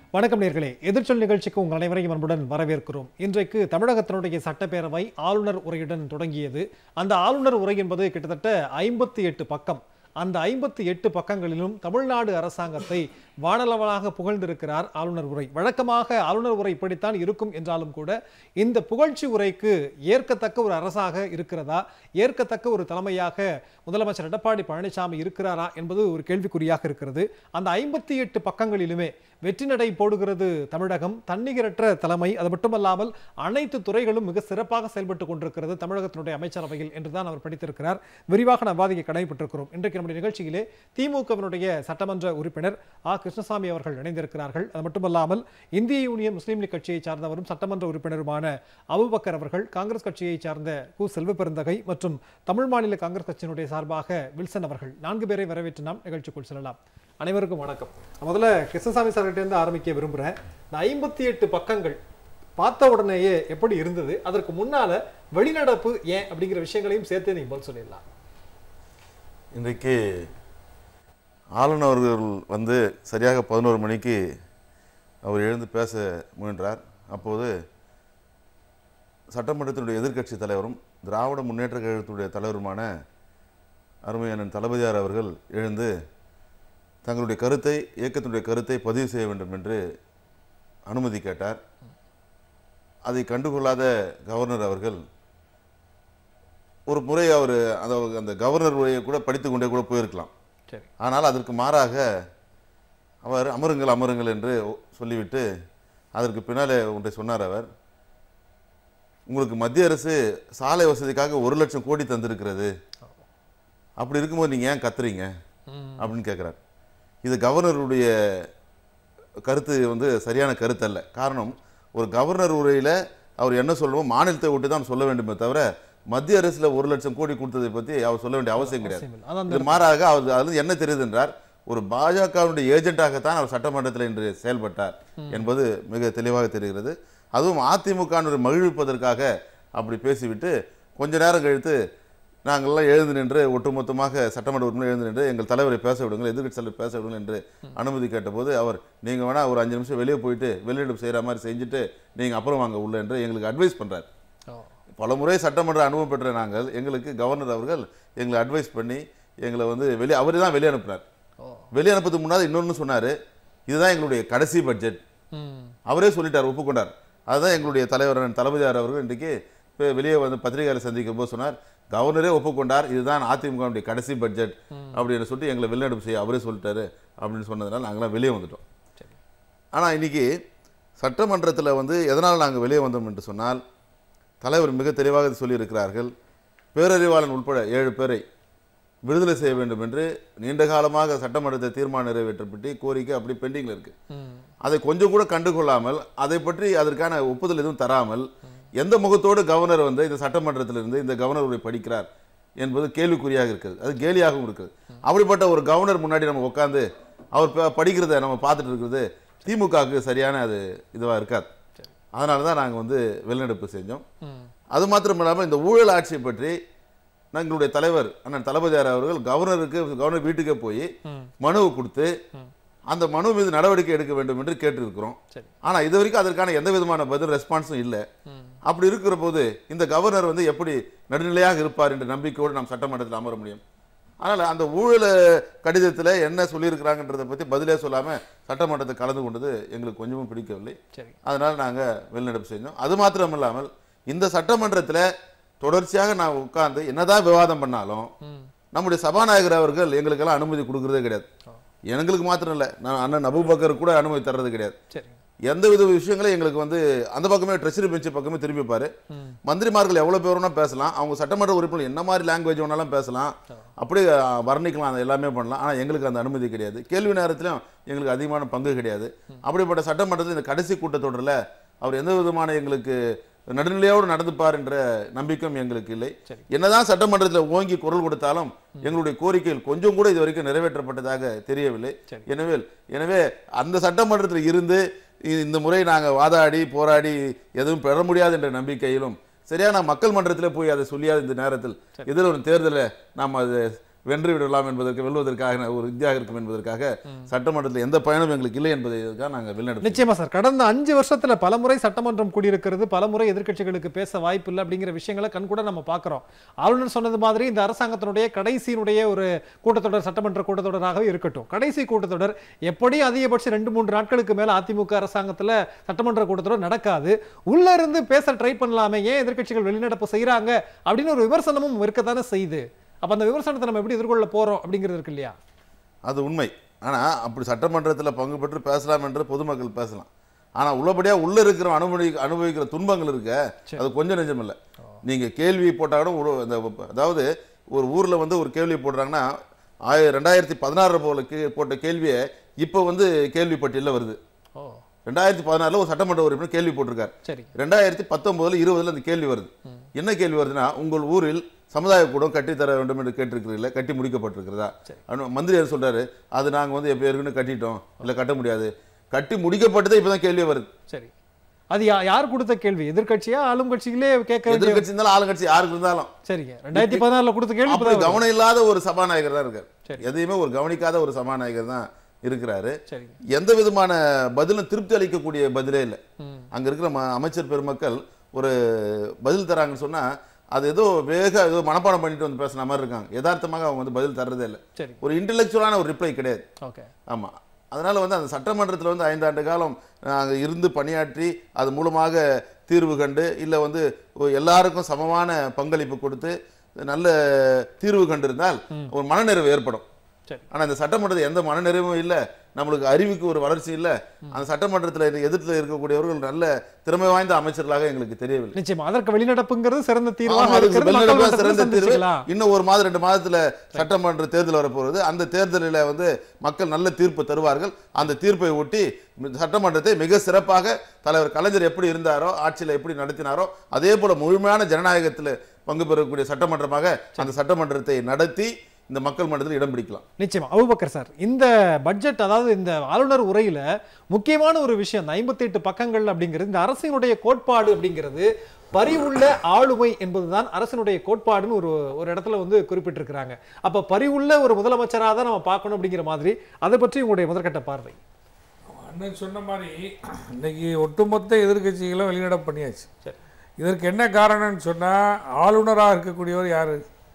வணக்கம் நேர்களே எதிர்ச்சொல் நிகழ்ச்சிக்கு உங்கள் அனைவரையும் அன்புடன் வரவேற்கிறோம் இன்றைக்கு தமிழகத்தினுடைய சட்டப்பேரவை ஆளுநர் உரையுடன் தொடங்கியது அந்த ஆளுநர் உரை என்பது கிட்டத்தட்ட ஐம்பத்தி எட்டு பக்கம் அந்த ஐம்பத்தி எட்டு பக்கங்களிலும் தமிழ்நாடு அரசாங்கத்தை வானளவலாக புகழ்ந்திருக்கிறார் ஆளுநர் உரை வழக்கமாக ஆளுநர் உரை இப்படித்தான் இருக்கும் என்றாலும் கூட இந்த புகழ்ச்சி உரைக்கு ஏற்கத்தக்க ஒரு அரசாக இருக்கிறதா ஏற்கத்தக்க ஒரு தலைமையாக முதலமைச்சர் எடப்பாடி பழனிசாமி இருக்கிறாரா என்பது ஒரு கேள்விக்குறியாக இருக்கிறது அந்த ஐம்பத்தி எட்டு பக்கங்களிலுமே வெற்றி நடை போடுகிறது தமிழகம் தன்னிகரற்ற தலைமை அது மட்டுமல்லாமல் அனைத்து துறைகளும் மிக சிறப்பாக செயல்பட்டு கொண்டிருக்கிறது தமிழகத்தினுடைய அமைச்சரவையில் என்றுதான் அவர் படித்திருக்கிறார் விரிவாக நாம் வாதிக்க கடமைப்பட்டிருக்கிறோம் இன்றைக்கு நம்முடைய நிகழ்ச்சியிலே திமுகவினுடைய சட்டமன்ற உறுப்பினர் ஆ கிருஷ்ணசாமி அவர்கள் இணைந்திருக்கிறார்கள் அது மட்டுமல்லாமல் இந்திய யூனியன் முஸ்லீம் லீக் கட்சியை சார்ந்தவரும் சட்டமன்ற உறுப்பினருமான அபுபக்கர் அவர்கள் காங்கிரஸ் கட்சியை சார்ந்த கு செல்வப்பெருந்தகை மற்றும் தமிழ் மாநில காங்கிரஸ் கட்சியினுடைய சார்பாக வில்சன் அவர்கள் நான்கு பேரை வரவேற்று நாம் நிகழ்ச்சிக்குள் செல்லலாம் அனைவருக்கும் வணக்கம் நான் முதல்ல கிருஷ்ணசாமி சார்கிட்ட இருந்து ஆரம்பிக்க விரும்புகிறேன் இந்த ஐம்பத்தி எட்டு பக்கங்கள் பார்த்த உடனேயே எப்படி இருந்தது அதற்கு முன்னால வெளிநடப்பு ஏன் அப்படிங்கிற விஷயங்களையும் சேர்த்து நீங்க பதில் சொல்லிடலாம் இன்றைக்கு ஆளுநர் அவர்கள் வந்து சரியாக பதினோரு மணிக்கு அவர் எழுந்து பேச முயன்றார் அப்போது சட்டமன்றத்தினுடைய எதிர்க்கட்சி தலைவரும் திராவிட முன்னேற்ற கழகத்துடைய தலைவருமான அருமையான தளபதியார் அவர்கள் எழுந்து தங்களுடைய கருத்தை இயக்கத்தினுடைய கருத்தை பதிவு செய்ய வேண்டும் என்று அனுமதி கேட்டார் அதை கண்டுகொள்ளாத கவர்னர் அவர்கள் ஒரு முறை அவர் அந்த அந்த கவர்னர் உரையை கூட படித்து கொண்டே கூட போயிருக்கலாம் சரி ஆனால் அதற்கு மாறாக அவர் அமருங்கள் அமருங்கள் என்று சொல்லிவிட்டு அதற்கு பின்னாலே ஒன்றை சொன்னார் அவர் உங்களுக்கு மத்திய அரசு சாலை வசதிக்காக ஒரு லட்சம் கோடி தந்திருக்கிறது அப்படி இருக்கும்போது நீங்கள் ஏன் கத்துறீங்க அப்படின்னு கேட்குறார் இது கவர்னருடைய கருத்து வந்து சரியான கருத்து அல்ல காரணம் ஒரு கவர்னர் உரையில் அவர் என்ன சொல்லணும் மாநிலத்தை விட்டு தான் சொல்ல வேண்டுமே தவிர மத்திய அரசில் ஒரு லட்சம் கோடி கொடுத்ததை பற்றி அவர் சொல்ல வேண்டிய அவசியம் கிடையாது அவசியம் இல்லை. அதான் இது மாறாக அவர் அதில் என்ன தெரியுது என்றால் ஒரு பாஜகவுடைய ஏஜென்ட்டாகத்தான் அவர் சட்டமன்றத்தில் இன்று செயல்பட்டார் என்பது மிக தெளிவாக தெரிகிறது அதுவும் அதிமுகவினரை மகிழ்விப்பதற்காக அப்படி பேசிவிட்டு கொஞ்ச நேரம் கழித்து நாங்கள்லாம் எழுந்து நின்று ஒட்டுமொத்தமாக சட்டமன்ற உறுப்பினர் எழுந்து நின்று எங்கள் தலைவரை பேச விடுங்கள் எதிர்க்கட்சி தலைவர் பேச விடுங்கள் என்று அனுமதி கேட்டபோது அவர் நீங்கள் வேணா ஒரு அஞ்சு நிமிஷம் வெளியே போயிட்டு வெளியிடம் செய்கிற மாதிரி செஞ்சுட்டு நீங்கள் அப்புறம் வாங்க உள்ள என்று எங்களுக்கு அட்வைஸ் பண்ணுறார் பலமுறை சட்டமன்ற அனுபவம் பெற்ற நாங்கள் எங்களுக்கு கவர்னர் அவர்கள் எங்களை அட்வைஸ் பண்ணி எங்களை வந்து வெளியே அவர் தான் வெளியே அனுப்புனார் வெளியே அனுப்புறதுக்கு முன்னாடி இன்னொன்று சொன்னார் இதுதான் எங்களுடைய கடைசி பட்ஜெட் அவரே சொல்லிட்டார் ஒப்புக்கொண்டார் அதுதான் எங்களுடைய தலைவர் தளபதியார் அவர்கள் இன்றைக்கு இப்போ வெளியே வந்து பத்திரிகையாளர் சந்திக்கும் போது சொன்னார் கவர்னரே ஒப்புக்கொண்டார் இதுதான் அதிமுகவுடைய கடைசி பட்ஜெட் அப்படின்னு சொல்லிட்டு எங்களை வெளிநடப்பு செய்ய அவரே சொல்லிட்டாரு அப்படின்னு சொன்னதுனால நாங்களாம் வெளியே வந்துட்டோம் சரி ஆனால் இன்னைக்கு சட்டமன்றத்தில் வந்து எதனால் நாங்கள் வெளியே வந்தோம் என்று சொன்னால் தலைவர் மிக தெளிவாக சொல்லியிருக்கிறார்கள் பேரறிவாளன் உட்பட ஏழு பேரை விடுதலை செய்ய வேண்டும் என்று நீண்ட காலமாக சட்டமன்றத்தை தீர்மானம் நிறைவேற்றப்பட்டு கோரிக்கை அப்படி பெண்டிங்கில் இருக்கு அதை கொஞ்சம் கூட கண்டுகொள்ளாமல் அதை பற்றி அதற்கான ஒப்புதல் எதுவும் தராமல் எந்த முகத்தோடு கவர்னர் வந்து இந்த சட்டமன்றத்திலிருந்து இந்த கவர்னர் உரை படிக்கிறார் என்பது கேள்விக்குறியாக இருக்கிறது அது கேலியாகவும் இருக்குது அப்படிப்பட்ட ஒரு கவர்னர் முன்னாடி நம்ம உட்காந்து அவர் ப- படிக்கிறத நம்ம பார்த்துட்டு இருக்கிறது திமுகவுக்கு சரியான அது இதுவாக இருக்காது அதனால தான் நாங்கள் வந்து வெளிநடப்பு செஞ்சோம் அது மாத்திரம் இல்லாமல் இந்த ஊழல் ஆட்சியை பற்றி எங்களுடைய தலைவர் அண்ணன் தளபதியார் அவர்கள் கவர்னருக்கு கவர்னர் வீட்டுக்கே போய் மனுவை கொடுத்து அந்த மனு மீது நடவடிக்கை எடுக்க வேண்டும் என்று கேட்டிருக்கிறோம் சரி ஆனா இது வரைக்கும் அதற்கான எந்த விதமான பதில் ரெஸ்பான்ஸும் இல்லை அப்படி இருக்கிற போது இந்த கவர்னர் வந்து எப்படி நடுநிலையாக இருப்பார் என்ற நம்பிக்கையோடு நாம் சட்டமன்றத்தில் அமர முடியும் அதனால அந்த ஊழல் கடிதத்தில் என்ன சொல்லியிருக்கிறாங்கன்றதை பற்றி பதிலே சொல்லாம சட்டமன்றத்தை கலந்து கொண்டது எங்களுக்கு கொஞ்சமும் பிடிக்கவில்லை சரி அதனால நாங்க வெளிநடப்பு செஞ்சோம் அது மாத்திரம் இல்லாமல் இந்த சட்டமன்றத்தில் தொடர்ச்சியாக நான் உட்கார்ந்து என்னதான் விவாதம் பண்ணாலும் நம்முடைய சபாநாயகர் அவர்கள் எங்களுக்கெல்லாம் அனுமதி கொடுக்கறதே கிடையாது எங்களுக்கு மாத்திரம் இல்லை நான் அண்ணன் அபுபக்கர் கூட அனுமதி தர்றது கிடையாது சரி எந்த வித விஷயங்களும் எங்களுக்கு வந்து அந்த பக்கமே ட்ரெஷரி பெஞ்ச் பக்கமே திரும்பிப்பாரு மந்திரிமார்கள் எவ்வளவு பேர் வேணா பேசலாம் அவங்க சட்டமன்ற உறுப்பினர் என்ன மாதிரி லாங்குவேஜ் வேணாலும் பேசலாம் அப்படியே அஹ், வர்ணிக்கலாம் அது எல்லாமே பண்ணலாம் ஆனா எங்களுக்கு அந்த அனுமதி கிடையாது கேள்வி நேரத்திலும் எங்களுக்கு அதிகமான பங்கு கிடையாது அப்படிப்பட்ட சட்டமன்றத்தில் இந்த கடைசி கூட்டத்தொடரில் அவர் எந்த விதமான எங்களுக்கு நடுநிலையோடு நடந்துப்பார் என்ற நம்பிக்கையும் எங்களுக்கு இல்லை சரி. என்னதான் சட்டமன்றத்தில் ஓங்கி குரல் கொடுத்தாலும் எங்களுடைய கோரிக்கைகள் கொஞ்சம் கூட இது வரைக்கும் நிறைவேற்றப்பட்டதாக தெரியவில்லை சரி. எனவே எனவே அந்த சட்டமன்றத்தில் இருந்து இ- இந்த முறை நாங்கள் வாதாடி போராடி எதுவும் பெற முடியாது என்ற நம்பிக்கையிலும் சரியான மக்கள் மன்றத்தில் போய் அதை சொல்லியாத இந்த நேரத்தில் இதில் ஒரு தேர்தலை நாம் அது வென்று விடலாம் என்பதற்கு வெல்வதற்காக ஒரு வித்தியாக இருக்கும் என்பதற்காக சட்டமன்றத்தில் எந்த பயனும் எங்களுக்கு இல்லை என்பதற்காக நாங்கள் வெளிநடப்பு நிச்சயமா சார் கடந்த அஞ்சு வருஷத்துல பலமுறை சட்டமன்றம் கூடியிருக்கிறது பலமுறை எதிர்க்கட்சிகளுக்கு பேச வாய்ப்பு இல்லை அப்படிங்கிற விஷயங்களை கண்கூட நம்ம பார்க்கிறோம் ஆளுநர் சொன்னது மாதிரி இந்த அரசாங்கத்தினுடைய கடைசியினுடைய ஒரு கூட்டத்தொடர் சட்டமன்ற கூட்டத்தொடராகவே இருக்கட்டும் கடைசி கூட்டத்தொடர் எப்படி அதிகபட்சம் ரெண்டு மூன்று நாட்களுக்கு மேல அதிமுக அரசாங்கத்துல சட்டமன்ற கூட்டத்தொடர் நடக்காது உள்ள இருந்து பேச ட்ரை பண்ணலாமே ஏன் எதிர்க்கட்சிகள் வெளிநடப்பு செய்றாங்க அப்படின்னு ஒரு விமர்சனமும் இருக்கத்தானே செய்யுது அப்ப அந்த விமர்சனத்தை நம்ம எப்படி எதிர்கொள்ள போறோம் அப்படிங்கிறது இருக்கு இல்லையா அது உண்மை ஆனால் அப்படி சட்டமன்றத்தில் பங்கு பெற்று பேசலாம் என்று பொதுமக்கள் பேசலாம் ஆனால் உள்ளபடியாக உள்ளே இருக்கிற அனுபவி அனுபவிக்கிற துன்பங்கள் இருக்க சரி. அது கொஞ்சம் நெஞ்சம் இல்லை நீங்கள் கேள்வி போட்டால் கூட ஒரு- இந்த அதாவது ஒரு ஊரில் வந்து ஒரு கேள்வி போடுறாங்கன்னா ஆய ரெண்டாயிரத்தி பதினாறு போல கே போட்ட கேள்வியை இப்போ வந்து கேள்வி பட்டியலில் வருது ஓ ரெண்டாயிரத்தி பதினாறில் ஒரு சட்டமன்ற உறுப்பினர் கேள்வி போட்டிருக்காரு சரி ரெண்டாயிரத்தி பத்தொன்பதுல இருபதுல அந்த கேள்வி வருது என்ன கேள்வி வருதுன்னா உங்கள் ஊரில் சமுதாய கூடம் கட்டித்தர வேண்டும் என்று கேட்டிருக்கிறீங்களா கட்டி முடிக்கப்பட்டிருக்கிறதா சரி. அப்படின்னு மந்திரி அவர் சொல்றாரு அது நாங்க வந்து எப்போ ஏற்கனவே கட்டிட்டோம் இல்ல கட்ட முடியாது கட்டி முடிக்கப்பட்டதே இப்பதான் கேள்வி வருது சரி அது யா- யார் கொடுத்த கேள்வி எதிர்க்கட்சியா ஆளும் கட்சிகளே கேட்க வேண்டிய எதிர்கட்சி இருந்தாலும் ஆளுங்கட்சி யாருக்கு இருந்தாலும் சரிங்க ரெண்டாயிரத்தி பதினாறுல கொடுத்த கேள்வி அப்படி இப்பதான் வருது. கவனம் இல்லாத ஒரு சபாநாயகர் தான் இருக்காரு சரி. எதையுமே ஒரு கவனிக்காத ஒரு சபாநாயகர் தான் இருக்கிறாரு சரிங்க எந்த விதமான பதிலும் திருப்தி அளிக்கக்கூடிய பதிலே இல்லை ம். அங்க இருக்கிற ம- அமைச்சர் பெருமக்கள் ஒரு பதில் தராங்கன்னு சொன்னா அது ஏதோ வேக ஏதோ மனப்பாடம் பண்ணிட்டு வந்து பேசுன மாதிரி இருக்காங்க யதார்த்தமாக அவங்க வந்து பதில் தர்றதே இல்லை சரி ஒரு இன்டெலெக்சுவலான ஒரு ரிப்ளை கிடையாது ஓகே ஆமா அதனால வந்து அந்த சட்டமன்றத்தில் வந்து ஐந்தாண்டு காலம் நாங்கள் இருந்து பணியாற்றி அது மூலமாக தீர்வு கண்டு இல்லை வந்து ஒ- எல்லாருக்கும் சமமான பங்களிப்பு கொடுத்து நல்ல தீர்வு கண்டிருந்தால் ஒரு மனநிறைவு ஏற்படும் சரி ஆனா இந்த சட்டமன்றத்தில் எந்த மனநிறைவும் இல்லை நம்மளுக்கு அறிவுக்கு ஒரு வளர்ச்சி இல்லை அந்த சட்டமன்றத்தில் எதிர்த்து இருக்கக்கூடியவர்கள் நல்ல திறமை வாய்ந்த அமைச்சர்களாக எங்களுக்கு தெரியவில்லை நிச்சயமா அதற்கு வெளிநடப்புங்கிறது சிறந்த ஆமா, தீர்வாக அதுக்கு இருக்கிறது வெளிநடப்பு மக்கள் தான் மன்றத்துல சிறந்த தீர்வு சந்திச்சுக்கலாம். இன்னும் ஒரு மாதம் ரெண்டு மாதத்துல சட்டமன்ற தேர்தல் வரப்போகுது அந்த தேர்தலில் வந்து மக்கள் நல்ல தீர்ப்பு தருவார்கள் அந்த தீர்ப்பை ஒட்டி சட்டமன்றத்தை மிக சிறப்பாக தலைவர் கலைஞர் எப்படி இருந்தாரோ ஆட்சியில் எப்படி நடத்தினாரோ அதே போல முழுமையான ஜனநாயகத்தில் பங்கு பெறக்கூடிய சட்டமன்றமாக அந்த சட்டமன்றத்தை நடத்தி இந்த மக்கள் மன்றத்தில் இடம் பிடிக்கலாம் நிச்சயமா அபுபக்கர் சார் இந்த பட்ஜெட் அதாவது இந்த ஆளுநர் உரையில முக்கியமான ஒரு விஷயம் இந்த 58 பக்கங்கள் அப்படிங்கிறது இந்த அரசினுடைய கோட்பாடு அப்படிங்கிறது பரிவுள்ள ஆளுமை என்பதுதான் அரசினுடைய கோட்பாடுன்னு ஒரு ஒரு இடத்துல வந்து குறிப்பிட்டிருக்கிறாங்க அப்ப பரிவுள்ள ஒரு முதலமைச்சராக தான் நம்ம பார்க்கணும் அப்படிங்கிற மாதிரி அதை பற்றி உங்களுடைய முதற்கட்ட பார்வை அண்ணன் சொன்ன மாதிரி இன்னைக்கு ஒட்டுமொத்த எதிர்க்கட்சிகளும் வெளிநடப்பு பண்ணியாச்சு சரி இதற்கு என்ன காரணம்னு சொன்னால் ஆளுநராக இருக்கக்கூடியவர் யார்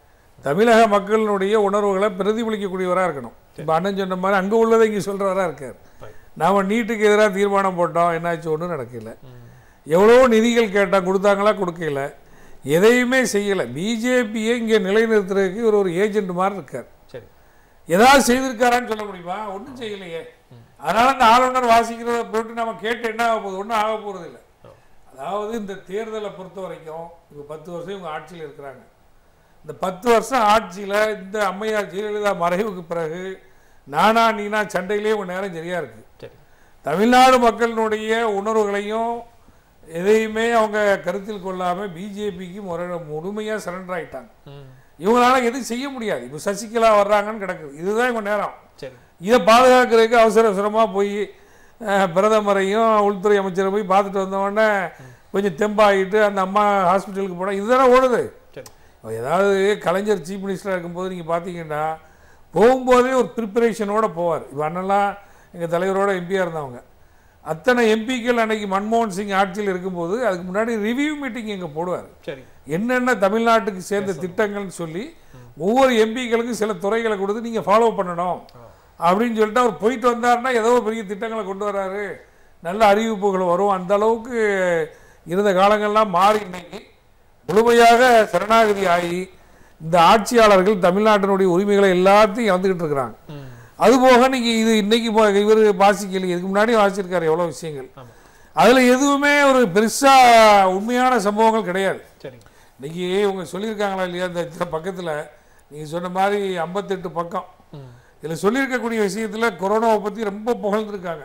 தமிழக மக்களினுடைய உணர்வுகளை பிரதிபலிக்கக்கூடியவராக இருக்கணும் இப்போ அண்ணன் சொன்ன மாதிரி அங்கே உள்ளதை இங்கே சொல்கிறவராக இருக்கார் நாம் நீட்டுக்கு எதிராக தீர்மானம் போட்டோம் என்னாச்சு ஒன்றும் நடக்கல எவ்வளோ நிதிகள் கேட்டால் கொடுத்தாங்களா கொடுக்கல எதையுமே செய்யலை பிஜேபியை இங்கே நிலைநிறுத்துறதுக்கு இவர் ஒரு ஏஜென்ட் மாதிரி இருக்கார் சரி ஏதாவது செய்திருக்காரான்னு சொல்ல முடியுமா ஒன்றும் செய்யலையே அதனால இந்த ஆளுநர் வாசிக்கிறத போட்டு நம்ம கேட்டு என்ன ஆக போகுது ஒன்றும் ஆக போகிறது இல்லை அதாவது இந்த தேர்தலை பொறுத்த வரைக்கும் இப்போ பத்து வருஷம் இவங்க ஆட்சியில் இருக்கிறாங்க இந்த பத்து வருஷம் ஆட்சியில் இந்த அம்மையார் ஜெயலலிதா மறைவுக்கு பிறகு நானா நீனா சண்டையிலே ஒரு நேரம் சரியா இருக்கு சரி தமிழ்நாடு மக்களினுடைய உணர்வுகளையும் எதையுமே அவங்க கருத்தில் கொள்ளாம பிஜேபிக்கு முறை முழுமையாக சரண்டர் ஆயிட்டாங்க ம். இவங்களால எதுவும் செய்ய முடியாது இப்போ சசிகலா வர்றாங்கன்னு கிடக்குது இதுதான் இவங்க நேரம் சரி இதை பாதுகாக்கிறதுக்கு அவசர அவசரமாக போய் அஹ், பிரதமரையும் உள்துறை அமைச்சரை போய் பார்த்துட்டு வந்தவொடனே கொஞ்சம் தெம்பாகிட்டு அந்த அம்மா ஹாஸ்பிட்டலுக்கு போனால் இதுதானே ஓடுது சரி ஏதாவது கலைஞர் சீஃப் மினிஸ்டராக இருக்கும்போது நீங்கள் பார்த்தீங்கன்னா போகும்போதே ஒரு ப்ரிப்பரேஷனோட போவார் இப்போ அண்ணெல்லாம் எங்கள் தலைவரோட எம்பியாக இருந்தவங்க அத்தனை எம்பிக்கள் அன்னைக்கு மன்மோகன் சிங் ஆட்சியில் இருக்கும்போது அதுக்கு முன்னாடி ரிவ்யூ மீட்டிங் இங்கே போடுவார் சரி என்னென்ன தமிழ்நாட்டுக்கு சேர்ந்த திட்டங்கள்னு சொல்லி ஒவ்வொரு எம்பிக்களுக்கும் சில துறைகளை கொடுத்து நீங்கள் ஃபாலோ பண்ணணும் அப்படின்னு சொல்லிட்டு அவர் போயிட்டு வந்தாருன்னா ஏதோ ஒரு பெரிய திட்டங்களை கொண்டு வராரு நல்ல அறிவிப்புகள் வரும் அந்த அளவுக்கு இருந்த காலங்கள்லாம் மாறி இன்னைக்கு முழுமையாக சரணாகதி ஆகி இந்த ஆட்சியாளர்கள் தமிழ்நாட்டினுடைய உரிமைகளை எல்லாத்தையும் இழந்துக்கிட்டு இருக்கிறாங்க ம். அதுபோக நீங்க இது இன்னைக்கு இவர் வாசிக்கல இதுக்கு முன்னாடி வாசிச்சிருக்காரு எவ்வளோ விஷயங்கள் ஆமா. அதில் எதுவுமே ஒரு பெருசா உண்மையான சம்பவங்கள் கிடையாது சரி இன்னைக்கு இவங்க சொல்லியிருக்காங்களா இல்லையா இந்த இந்த பக்கத்தில் நீங்கள் சொன்ன மாதிரி ஐம்பத்தெட்டு பக்கம் ம். இதில் சொல்லியிருக்கக்கூடிய விஷயத்தில் கொரோனாவை பற்றி ரொம்ப புகழ்ந்துருக்காங்க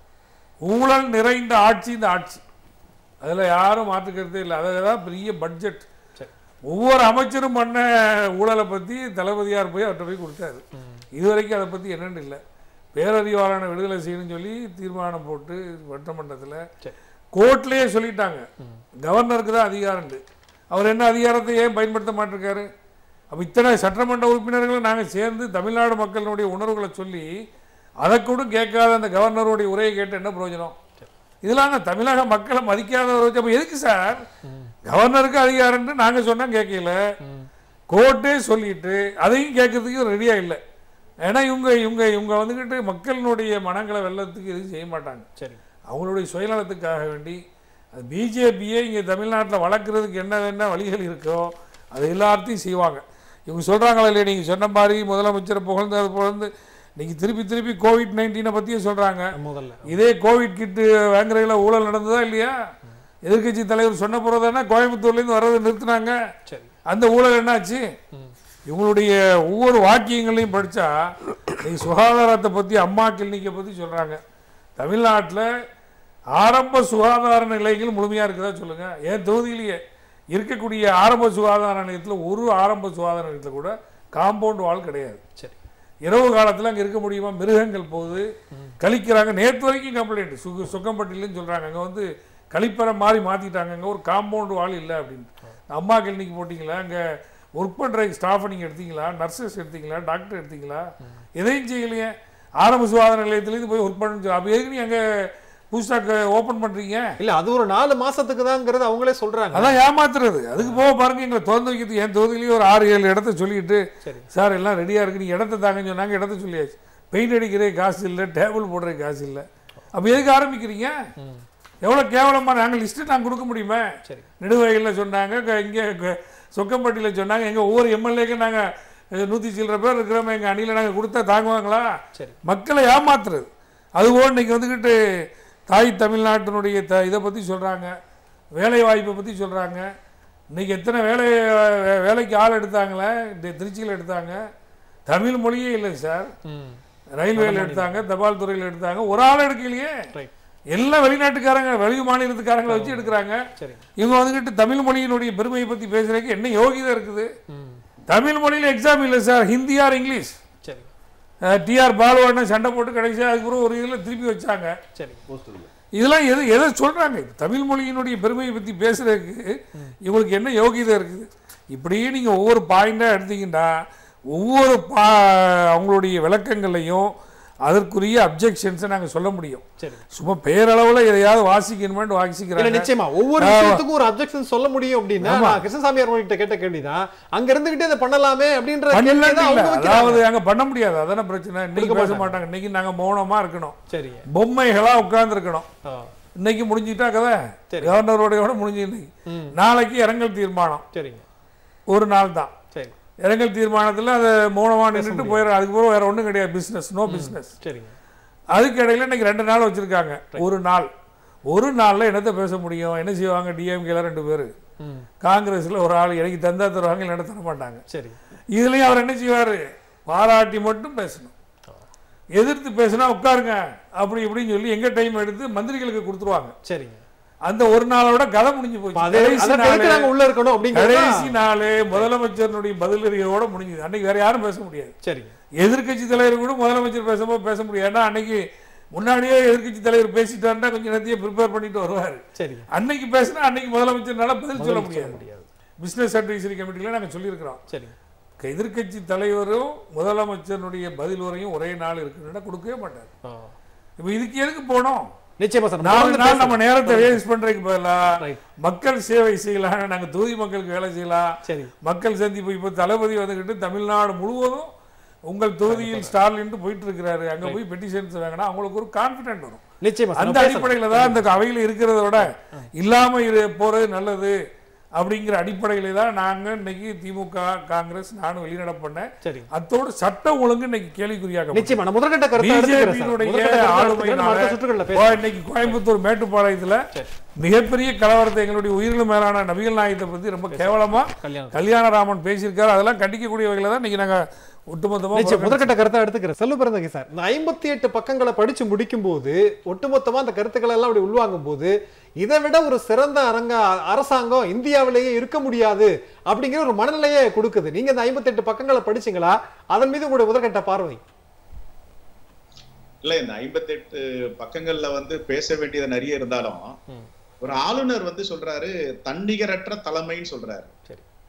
ஊழல் நிறைந்த ஆட்சி இந்த ஆட்சி அதில் யாரும் மாற்றுக்கிறதே இல்லை அதில் தான் பெரிய பட்ஜெட் சரி ஒவ்வொரு அமைச்சரும் பண்ண ஊழலை பற்றி தளபதியார் போய் அவர்கிட்ட போய் கொடுத்தாரு இதுவரைக்கும் அதை பற்றி என்னன்னு இல்லை பேரறிவாளனை விடுதலை செய்யணும்னு சொல்லி தீர்மானம் போட்டு சட்டமன்றத்தில் சரி கோர்ட்லேயே சொல்லிட்டாங்க கவர்னருக்கு தான் அதிகாரம்ண்டு அவர் என்ன அதிகாரத்தை ஏன் பயன்படுத்த மாட்டிருக்காரு அப்போ இத்தனை சட்டமன்ற உறுப்பினர்களும் நாங்கள் சேர்ந்து தமிழ்நாடு மக்களுடைய உணர்வுகளை சொல்லி அதை கூட கேட்காத அந்த கவர்னருடைய உரையை கேட்டு என்ன பிரயோஜனம் இதெல்லாம் நான் தமிழக மக்களை மதிக்காத வச்சு அப்போ எதுக்கு சார் கவர்னருக்கு அதிகாரம்னு நாங்கள் சொன்னால் கேட்கல கோர்ட்டே சொல்லிட்டு அதையும் கேட்கறதுக்கு ரெடியாக இல்லை ஏன்னா இவங்க இவங்க இவங்க வந்துக்கிட்டு மக்களினுடைய மனங்களை வெள்ளத்துக்கு எதுவும் செய்ய மாட்டாங்க சரி அவங்களுடைய சுயநலத்துக்காக வேண்டி அது பிஜேபியே இங்கே தமிழ்நாட்டில் வளர்க்குறதுக்கு என்ன என்ன வழிகள் இருக்கோ அது எல்லாத்தையும் செய்வாங்க இவங்க சொல்கிறாங்களா இல்லையா நீங்கள் சொன்ன மாதிரி முதலமைச்சரை புகழ்ந்து அது புகழ்ந்து நீங்கள் திருப்பி திருப்பி கோவிட் நைன்டீனை பற்றியும் சொல்கிறாங்க முதல்ல இதே கோவிட் கிட்டு வாங்குறதுல ஊழல் நடந்ததா இல்லையா எதிர்க்கட்சி தலைவர் சொன்ன பிறகு தானே கோயம்புத்தூர்லேருந்து வர்றதை நிறுத்தினாங்க சரி அந்த ஊழல் என்னாச்சு இவங்களுடைய ஒவ்வொரு வாக்கியங்களையும் படித்தா இன்னைக்கு சுகாதாரத்தை பற்றி அம்மா கிளினிக்கை பற்றி சொல்கிறாங்க தமிழ்நாட்டில் ஆரம்ப சுகாதார நிலையங்கள் முழுமையாக இருக்குதா சொல்லுங்கள் என் தொகுதியிலேயே இருக்கக்கூடிய ஆரம்ப சுகாதார நிலையத்தில் ஒரு ஆரம்ப சுகாதார நிலையத்தில் கூட காம்பவுண்ட் வால் கிடையாது சரி இரவு காலத்தில் அங்கே இருக்க முடியுமா மிருகங்கள் போகுது கழிக்கிறாங்க நேற்று வரைக்கும் கம்ப்ளைண்ட் சுகு சுக்கம்பட்டிலன்னு சொல்கிறாங்க அங்கே வந்து கழிப்பறை மாதிரி மாற்றிட்டாங்க அங்கே ஒரு காம்பவுண்ட் வால் இல்லை அப்படின்னு அம்மா கிளினிக் போட்டிங்களா அங்கே ஒர்க் பண்ணுற ஸ்டாஃபை நீங்கள் எடுத்தீங்களா நர்சஸ் எடுத்தீங்களா டாக்டர் எடுத்தீங்களா எதையும் செய்யலையே ஆரம்ப சுகாதார நிலையத்துலேருந்து போய் ஒர்க் பண்ணு அப்போ எதுக்கு நீ அங்கே புதுசாக ஓப்பன் பண்ணுறீங்க இல்ல அது ஒரு நாலு மாசத்துக்கு தாங்கிறது அவங்களே சொல்றாங்க அதான் ஏமாத்துறது அதுக்கு போக பாருங்க எங்களை திறந்து வைக்கிறது என் தொகுதியிலேயே ஒரு ஆறு ஏழு இடத்த சொல்லிட்டு சரி சார் எல்லாம் ரெடியாக இருக்கு நீ இடத்த தாங்கன்னு சொன்னாங்க இடத்த சொல்லியாச்சு பெயிண்ட் அடிக்கிறே காசு இல்லை டேபிள் போடுற காசு இல்லை அப்போ எதுக்கு ஆரம்பிக்கிறீங்க எவ்வளோ கேவலமா நாங்கள் லிஸ்ட்டு நாங்கள் கொடுக்க முடியுமே சரி நெடுவகையில் சொன்னாங்க க- இங்கே க- சொக்கம்பட்டியில் சொன்னாங்க எங்கள் ஒவ்வொரு எம்எல்ஏக்கு நாங்கள் நூற்றி சில்லற பேர் இருக்கிறோம் எங்கள் அணியில் நாங்கள் கொடுத்தா தாங்குவாங்களா சரி மக்களை ஏமாத்துறது அதுபோல் இன்னைக்கு வந்துக்கிட்டு தாய் தமிழ்நாட்டினுடைய த இதை பற்றி சொல்கிறாங்க வேலை வாய்ப்பை பற்றி சொல்கிறாங்க இன்னைக்கு எத்தனை வேலை வே- வேலைக்கு ஆள் எடுத்தாங்களே இந்த திருச்சியில் எடுத்தாங்க தமிழ் மொழியே இல்லை சார் ம் ரயில்வேல எடுத்தாங்க தபால் துறையில் எடுத்தாங்க ஒரு ஆள் எடுக்கலையே ரைட் எல்லாம் வெளிநாட்டுக்காரங்க வெளி மாநிலத்துக்காரங்களை வச்சு எடுக்கிறாங்க சரி இவங்க வந்துக்கிட்டு தமிழ் மொழியினுடைய பெருமையை பற்றி பேசுறதுக்கு என்ன யோகிதை இருக்குது ம் தமிழ் மொழியில் எக்ஸாம் இல்லை சார் ஹிந்தி ஆர் இங்கிலீஷ் சரி டிஆர் பாலுவான சண்டை போட்டு கடைசியாக அதுக்கப்புறம் ஒரு இதில் திருப்பி வச்சாங்க சரி இதெல்லாம் எது எதை சொல்கிறாங்க தமிழ் மொழியினுடைய பெருமையை பற்றி பேசுறதுக்கு இவங்களுக்கு என்ன யோகிதை இருக்குது இப்படியே நீங்கள் ஒவ்வொரு பாயிண்டாக எடுத்தீங்கன்னா ஒவ்வொரு பா அவங்களுடைய விளக்கங்களையும் அதற்குரிய அப்ஜெக்ஷன்ஸை நாங்கள் சொல்ல முடியும் சரி சும்மா பேரளவில் எதையாவது வாசிக்கணுமான்னு இல்ல வாசிக்கிறாங்க நிச்சயமா ஒவ்வொரு விஷயத்துக்கும் ஒரு அப்ஜெக்ஷன் சொல்ல முடியும் அப்படின்னா நான் கிருஷ்ணசாமி அவர்கள்ட்ட கேட்ட கேள்விதான் அங்க இருந்துகிட்டே இதை பண்ணலாமே அப்படின்ற கேள்வி பண்ணலன்னு தான் இல்லை அவங்க வைக்கிறாங்க. அதாவது அங்கே பண்ண முடியாது அதான பிரச்சனை இன்னைக்கு கொடுக்க பேச மாட்டாங்க இன்னைக்கு நாங்கள் மௌனமாக இருக்கணும் சரி பொம்மைகளாக உட்கார்ந்துருக்கணும் ஆ, இன்னைக்கு முடிஞ்சிட்டா கதை சரி. கவர்னரோடையோட முடிஞ்சு இன்னைக்கு ம். நாளைக்கு இரங்கல் தீர்மானம் சரிங்க ஒரு நாள் தான் சரி இரங்கல் தீர்மானத்தில் அதை மௌனமாக நின்றுட்டு போயிடும் அதுக்கு பிறகு வேற ஒன்றும் கிடையாது பிஸ்னஸ் நோ பிஸ்னஸ் சரிங்க அதுக்கு இடையில இன்னைக்கு ரெண்டு நாள் வச்சிருக்காங்க ஒரு நாள் ஒரு நாளில் என்னத்தை பேச முடியும் என்ன செய்வாங்க டிஎம்கேல ரெண்டு பேர் ம் காங்கிரஸில் ஒரு ஆள் எனக்கு தந்தா தருவாங்க இல்லைன்னா தர மாட்டாங்க சரி இதுலயும் அவர் என்ன செய்வார் பாராட்டி மட்டும் பேசணும் எதிர்த்து பேசினா உட்காருங்க அப்படி இப்படின்னு சொல்லி எங்க டைம் எடுத்து மந்திரிகளுக்கு கொடுத்துருவாங்க சரிங்க அந்த ஒரு நாளோட கதை முடிஞ்சு அப்ப போச்சு அதை கடைசி அதை நாளு- எதுக்கு நாங்க உள்ள இருக்கணும் அப்படிங்கிறது கடைசி நாள் முதலமைச்சருடைய பதிலறியோட முடிஞ்சுது அன்னைக்கு வேற யாரும் பேச முடியாது சரிங்க எதிர்க்கட்சி தலைவர் கூட முதலமைச்சர் பேசும்போது பேச முடியாது ஏன்னா அன்னைக்கு முன்னாடியே எதிர்க்கட்சி தலைவர் பேசிட்டாருன்னா கொஞ்சம் நேரத்தையே ப்ரிப்பேர் பண்ணிட்டு வருவார் சரிங்க அன்னைக்கு பேசினா அன்னைக்கு முதலமைச்சர்னால பதில் சொல்ல சொல்ல முடியாது முடியாது பிசினஸ் அட்வைசரி கமிட்டியில் நாங்கள் சொல்லியிருக்கிறோம் சரிங்க எதிர்க்கட்சி தலைவரும் முதலமைச்சருடைய பதில் உரையும் ஒரே நாள் இருக்குன்னா கொடுக்கவே மாட்டார் ஆ. இப்போ இதுக்கு எதுக்கு போனோம் நிச்சயமா சார் நாலு தொடர்ந்து நாள் பேசலாம். நம்ம நேரத்தை வேஸ்ட் பண்றதுக்கு பதிலா Right. மக்கள் சேவை செய்யலாம் நாங்க தொகுதி மக்களுக்கு வேலை செய்யலாம் சரி மக்கள் சந்திப்பு இப்போ தளபதி வந்துக்கிட்டு தமிழ்நாடு முழுவதும் உங்கள் தொகுதியில் ஸ்டாலின் போயிட்டு இருக்கிறாரு அங்க போய் பெட்டிஷன்ஸ் வாங்கினா அவங்களுக்கு ஒரு கான்பிடென்ட் வரும் நிச்சயமா சார் அந்த பேசலாம். அடிப்படையில தான் அந்த அவையில் இருக்கிறத விட இல்லாம இரு போறது நல்லது அப்படிங்கிற அடிப்படையில தான் நாங்க இன்னைக்கு திமுக காங்கிரஸ் நானும் வெளிநடப்பு பண்ணேன் சரி அத்தோடு சட்ட ஒழுங்கு இன்னைக்கு கேள்விக்குறியாக நிச்சயமா நான் முதற்கட்ட கருத்தை எடுத்துக்கிறேன் சார். பிஜேபியினுடைய முதற்கட்ட கருத்தை எடுத்துக்கிறேன். நம்ம அடுத்த சுற்றுகள்ல ஆளுமையினால பேசலாம். இன்னைக்கு கோயம்புத்தூர் மேட்டுப்பாளையத்துல சரி. மிகப்பெரிய கலவரத்தை எங்களுடைய உயிரிலும் மேலான நபிகள் நாயகத்தை பத்தி ரொம்ப கேவலமா கல்யாணம் கல்யாணராமன் பேசியிருக்காரு அதெல்லாம் கண்டிக்கக்கூடிய வகையில தான் இன்னைக்கு நாங்க ஒட்டுமொத்தமா நிச்சயம் முதற்கட்ட கருத்தை எடுத்துக்கிறேன் செல்வ பிறந்தகை சார் இந்த ஐம்பத்தி எட்டு பக்கங்களை படிச்சு முடிக்கும் போது ஒட்டுமொத்தமா அந்த கருத்துக்களை எல்லாம் அப்படி உள்வாங்கும் போது இதை விட ஒரு சிறந்த அரங்க அரசாங்கம் இந்தியாவிலேயே இருக்க முடியாது அப்படிங்கிற ஒரு மனநிலையை கொடுக்குது நீங்க இந்த ஐம்பத்தி எட்டு பக்கங்களை படிச்சீங்களா அதன் மீது உங்களுடைய முதற்கட்ட பார்வை இல்ல இந்த ஐம்பத்தெட்டு பக்கங்கள்ல வந்து பேச வேண்டியது நிறைய இருந்தாலும் ம். ஒரு ஆளுநர் வந்து சொல்றாரு தன்னிகரற்ற தலைமைன்னு சொல்றாரு சரி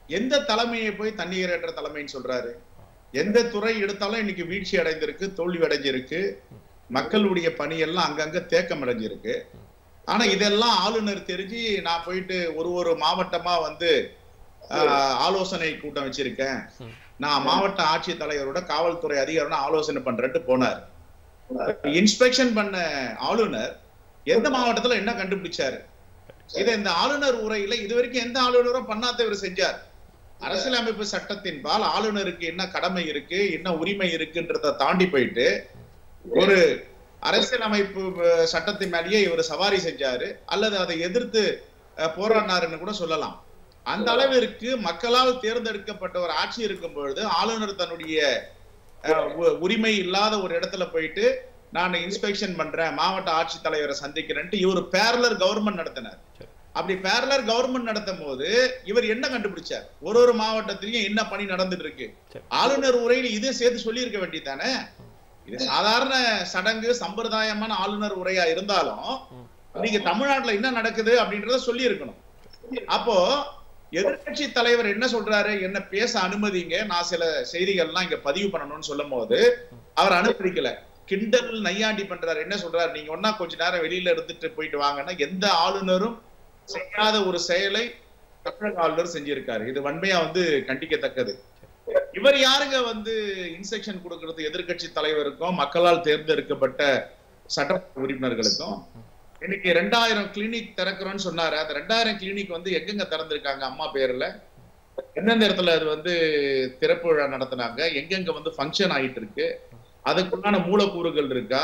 எந்த தலைமையை போய் தண்ணீரற்ற தலைமைன்னு சொல்றாரு எந்த துறை எடுத்தாலும் இன்னைக்கு வீழ்ச்சி அடைந்திருக்கு தோல்வி அடைஞ்சிருக்கு மக்களுடைய பணியெல்லாம் அங்கங்க தேக்கம் அடைஞ்சிருக்கு ஆனா இதெல்லாம் ஆளுநர் தெரிஞ்சு நான் போயிட்டு ஒரு ஒரு மாவட்டமா வந்து ஆஹ், ஆலோசனை கூட்டம் வச்சிருக்கேன் நான் மாவட்ட ஆட்சித்தலைவரோட காவல்துறை அதிகாரோட ஆலோசனை பண்றேன்ட்டு போனார் இன்ஸ்பெக்ஷன் பண்ண ஆளுநர் எந்த மாவட்டத்துல என்ன கண்டுபிடிச்சாரு இதை இந்த ஆளுநர் உரையில இதுவரைக்கும் எந்த ஆளுநரும் பண்ணாத இவர் செஞ்சார் அரசியலமைப்பு சட்டத்தின்பால் ஆளுநருக்கு என்ன கடமை இருக்கு என்ன உரிமை இருக்குன்றத தாண்டி போயிட்டு ஒரு அரசியலமைப்பு அஹ், சட்டத்தின் மேலேயே இவர் சவாரி செஞ்சாரு அல்லது அதை எதிர்த்து அஹ், போராடினாருன்னு கூட சொல்லலாம் அந்த அளவிற்கு மக்களால் தேர்ந்தெடுக்கப்பட்ட ஒரு ஆட்சி இருக்கும் பொழுது ஆளுநர் தன்னுடைய அஹ், உ- உரிமை இல்லாத ஒரு இடத்துல போயிட்டு நான் இன்ஸ்பெக்ஷன் பண்றேன் மாவட்ட ஆட்சித்தலைவரை சந்திக்கிறேன்ட்டு இவர் பேரலர் கவர்மெண்ட் நடத்தினார் அப்படி பேரலர் கவர்மெண்ட் நடத்தும் போது இவர் என்ன கண்டுபிடிச்சார் ஒரு ஒரு மாவட்டத்திலயும் என்ன பணி நடந்துட்டு இருக்கு சரி. ஆளுநர் உரையில் இதை சேர்த்து சொல்லி இருக்க வேண்டியதானே இது சாதாரண சடங்கு சம்பிரதாயமான ஆளுநர் உரையா இருந்தாலும் நீங்க தமிழ்நாட்டுல என்ன நடக்குது அப்படின்றத சொல்லி இருக்கணும் அப்போ எதிர்க்கட்சி தலைவர் என்ன சொல்றாரு என்ன பேச அனுமதிங்க நான் சில செய்திகள்லாம் இங்க பதிவு பண்ணணும்னு சொல்லும் போது அவர் அனுமதிக்கல கிண்டல் நையாண்டி பண்றாரு என்ன சொல்றாரு நீங்க ஒன்னா கொஞ்ச நேரம் வெளியில இருந்துட்டு போயிட்டு வாங்கன்னா எந்த ஆளுநரும் செய்யாத ஒரு செயலை தமிழக ஆளுநர் செஞ்சிருக்காரு இது வன்மையா வந்து கண்டிக்கத்தக்கது இவர் யாருங்க வந்து இன்ஸ்ட்ரக்ஷன் கொடுக்கறது எதிர்க்கட்சி தலைவருக்கும் மக்களால் தேர்ந்தெடுக்கப்பட்ட சட்டமன்ற உறுப்பினர்களுக்கும் இன்னைக்கு ரெண்டாயிரம் கிளினிக் திறக்கிறோம்னு சொன்னாரு அந்த ரெண்டாயிரம் கிளினிக் வந்து எங்கெங்க திறந்திருக்காங்க அம்மா பேர்ல எந்தெந்த இடத்துல அது வந்து திறப்பு விழா நடத்துனாங்க எங்கெங்க வந்து ஃபங்க்ஷன் ஆயிட்டு இருக்கு அதுக்குண்டான மூலக்கூறுகள் இருக்கா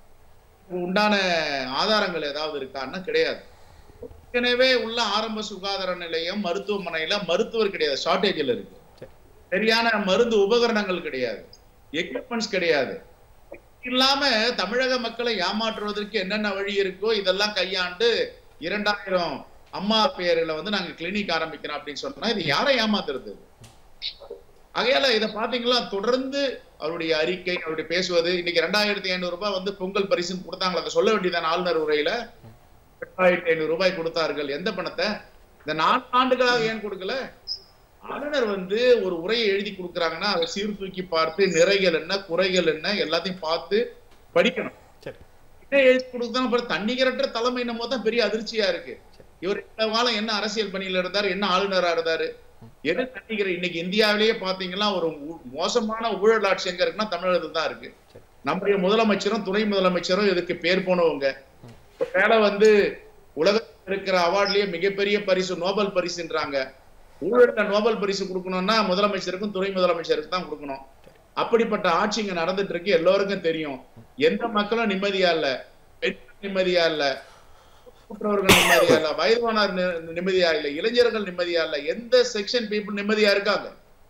உண்டான ஆதாரங்கள் ஏதாவது இருக்கான்னா கிடையாது ஏற்கனவே உள்ள ஆரம்ப சுகாதார நிலையம் மருத்துவமனையில மருத்துவர் கிடையாது ஷார்டேஜில் இருக்கு சரியான மருந்து உபகரணங்கள் கிடையாது எக்யூப்மெண்ட்ஸ் கிடையாது இல்லாம தமிழக மக்களை ஏமாற்றுவதற்கு என்னென்ன வழி இருக்கோ இதெல்லாம் கையாண்டு இரண்டாயிரம் அம்மா பேர்ல வந்து நாங்க கிளினிக் ஆரம்பிக்கிறோம் அப்படின்னு சொன்னா இது யாரை ஏமாத்துறது ஆகையால இதை பாத்தீங்களா தொடர்ந்து அவருடைய அறிக்கை அவருடைய பேசுவது இன்னைக்கு ரெண்டாயிரத்தி ஐநூறு ரூபாய் வந்து பொங்கல் பரிசுன்னு கொடுத்தாங்களா அதை சொல்ல வேண்டியதான ஆளுநர் உரையில ரெண்டாயிரத்தி ஐநூறு ரூபாய் கொடுத்தார்கள் எந்த பணத்தை இந்த நான்கு ஆண்டுகளாக ஏன் கொடுக்கல ஆளுநர் வந்து ஒரு உரையை எழுதி கொடுக்குறாங்கன்னா அதை சீர்தூக்கி பார்த்து நிறைகள் என்ன குறைகள் என்ன எல்லாத்தையும் பார்த்து படிக்கணும் சரி என்ன எழுதி கொடுக்குதான் அப்புறம் தன்னிகரற்ற தலைமை நம்ம தான் பெரிய அதிர்ச்சியா இருக்கு இவர் இந்த காலம் என்ன அரசியல் பணியில இருந்தாரு என்ன ஆளுநரா இருந்தாரு எது தன்னிகர இன்னைக்கு இந்தியாவிலேயே பாத்தீங்கன்னா ஒரு ஊ- மோசமான ஊழல் ஆட்சி எங்க இருக்குன்னா தமிழகத்துல தான் இருக்கு நம்முடைய முதலமைச்சரும் துணை முதலமைச்சரும் இதுக்கு பேர் போனவங்க வேலை வந்து உலகத்தில் இருக்கிற அவார்ட்லயே மிகப்பெரிய பரிசு நோபல் பரிசுன்றாங்க ஊழல்ல நோபல் பரிசு கொடுக்கணும்னா முதலமைச்சருக்கும் துணை முதலமைச்சருக்கும் தான் கொடுக்கணும் அப்படிப்பட்ட ஆட்சி இங்க நடந்துட்டு இருக்கு எல்லோருக்கும் தெரியும் எந்த மக்களும் நிம்மதியா இல்ல பெண்கள் நிம்மதியா இல்ல கூட்டுறவர்கள் நிம்மதியா இல்ல வயதானார் நி- நிம்மதியா இல்ல இளைஞர்கள் நிம்மதியா இல்ல எந்த செக்ஷன் பீப்புள் நிம்மதியா இருக்காங்க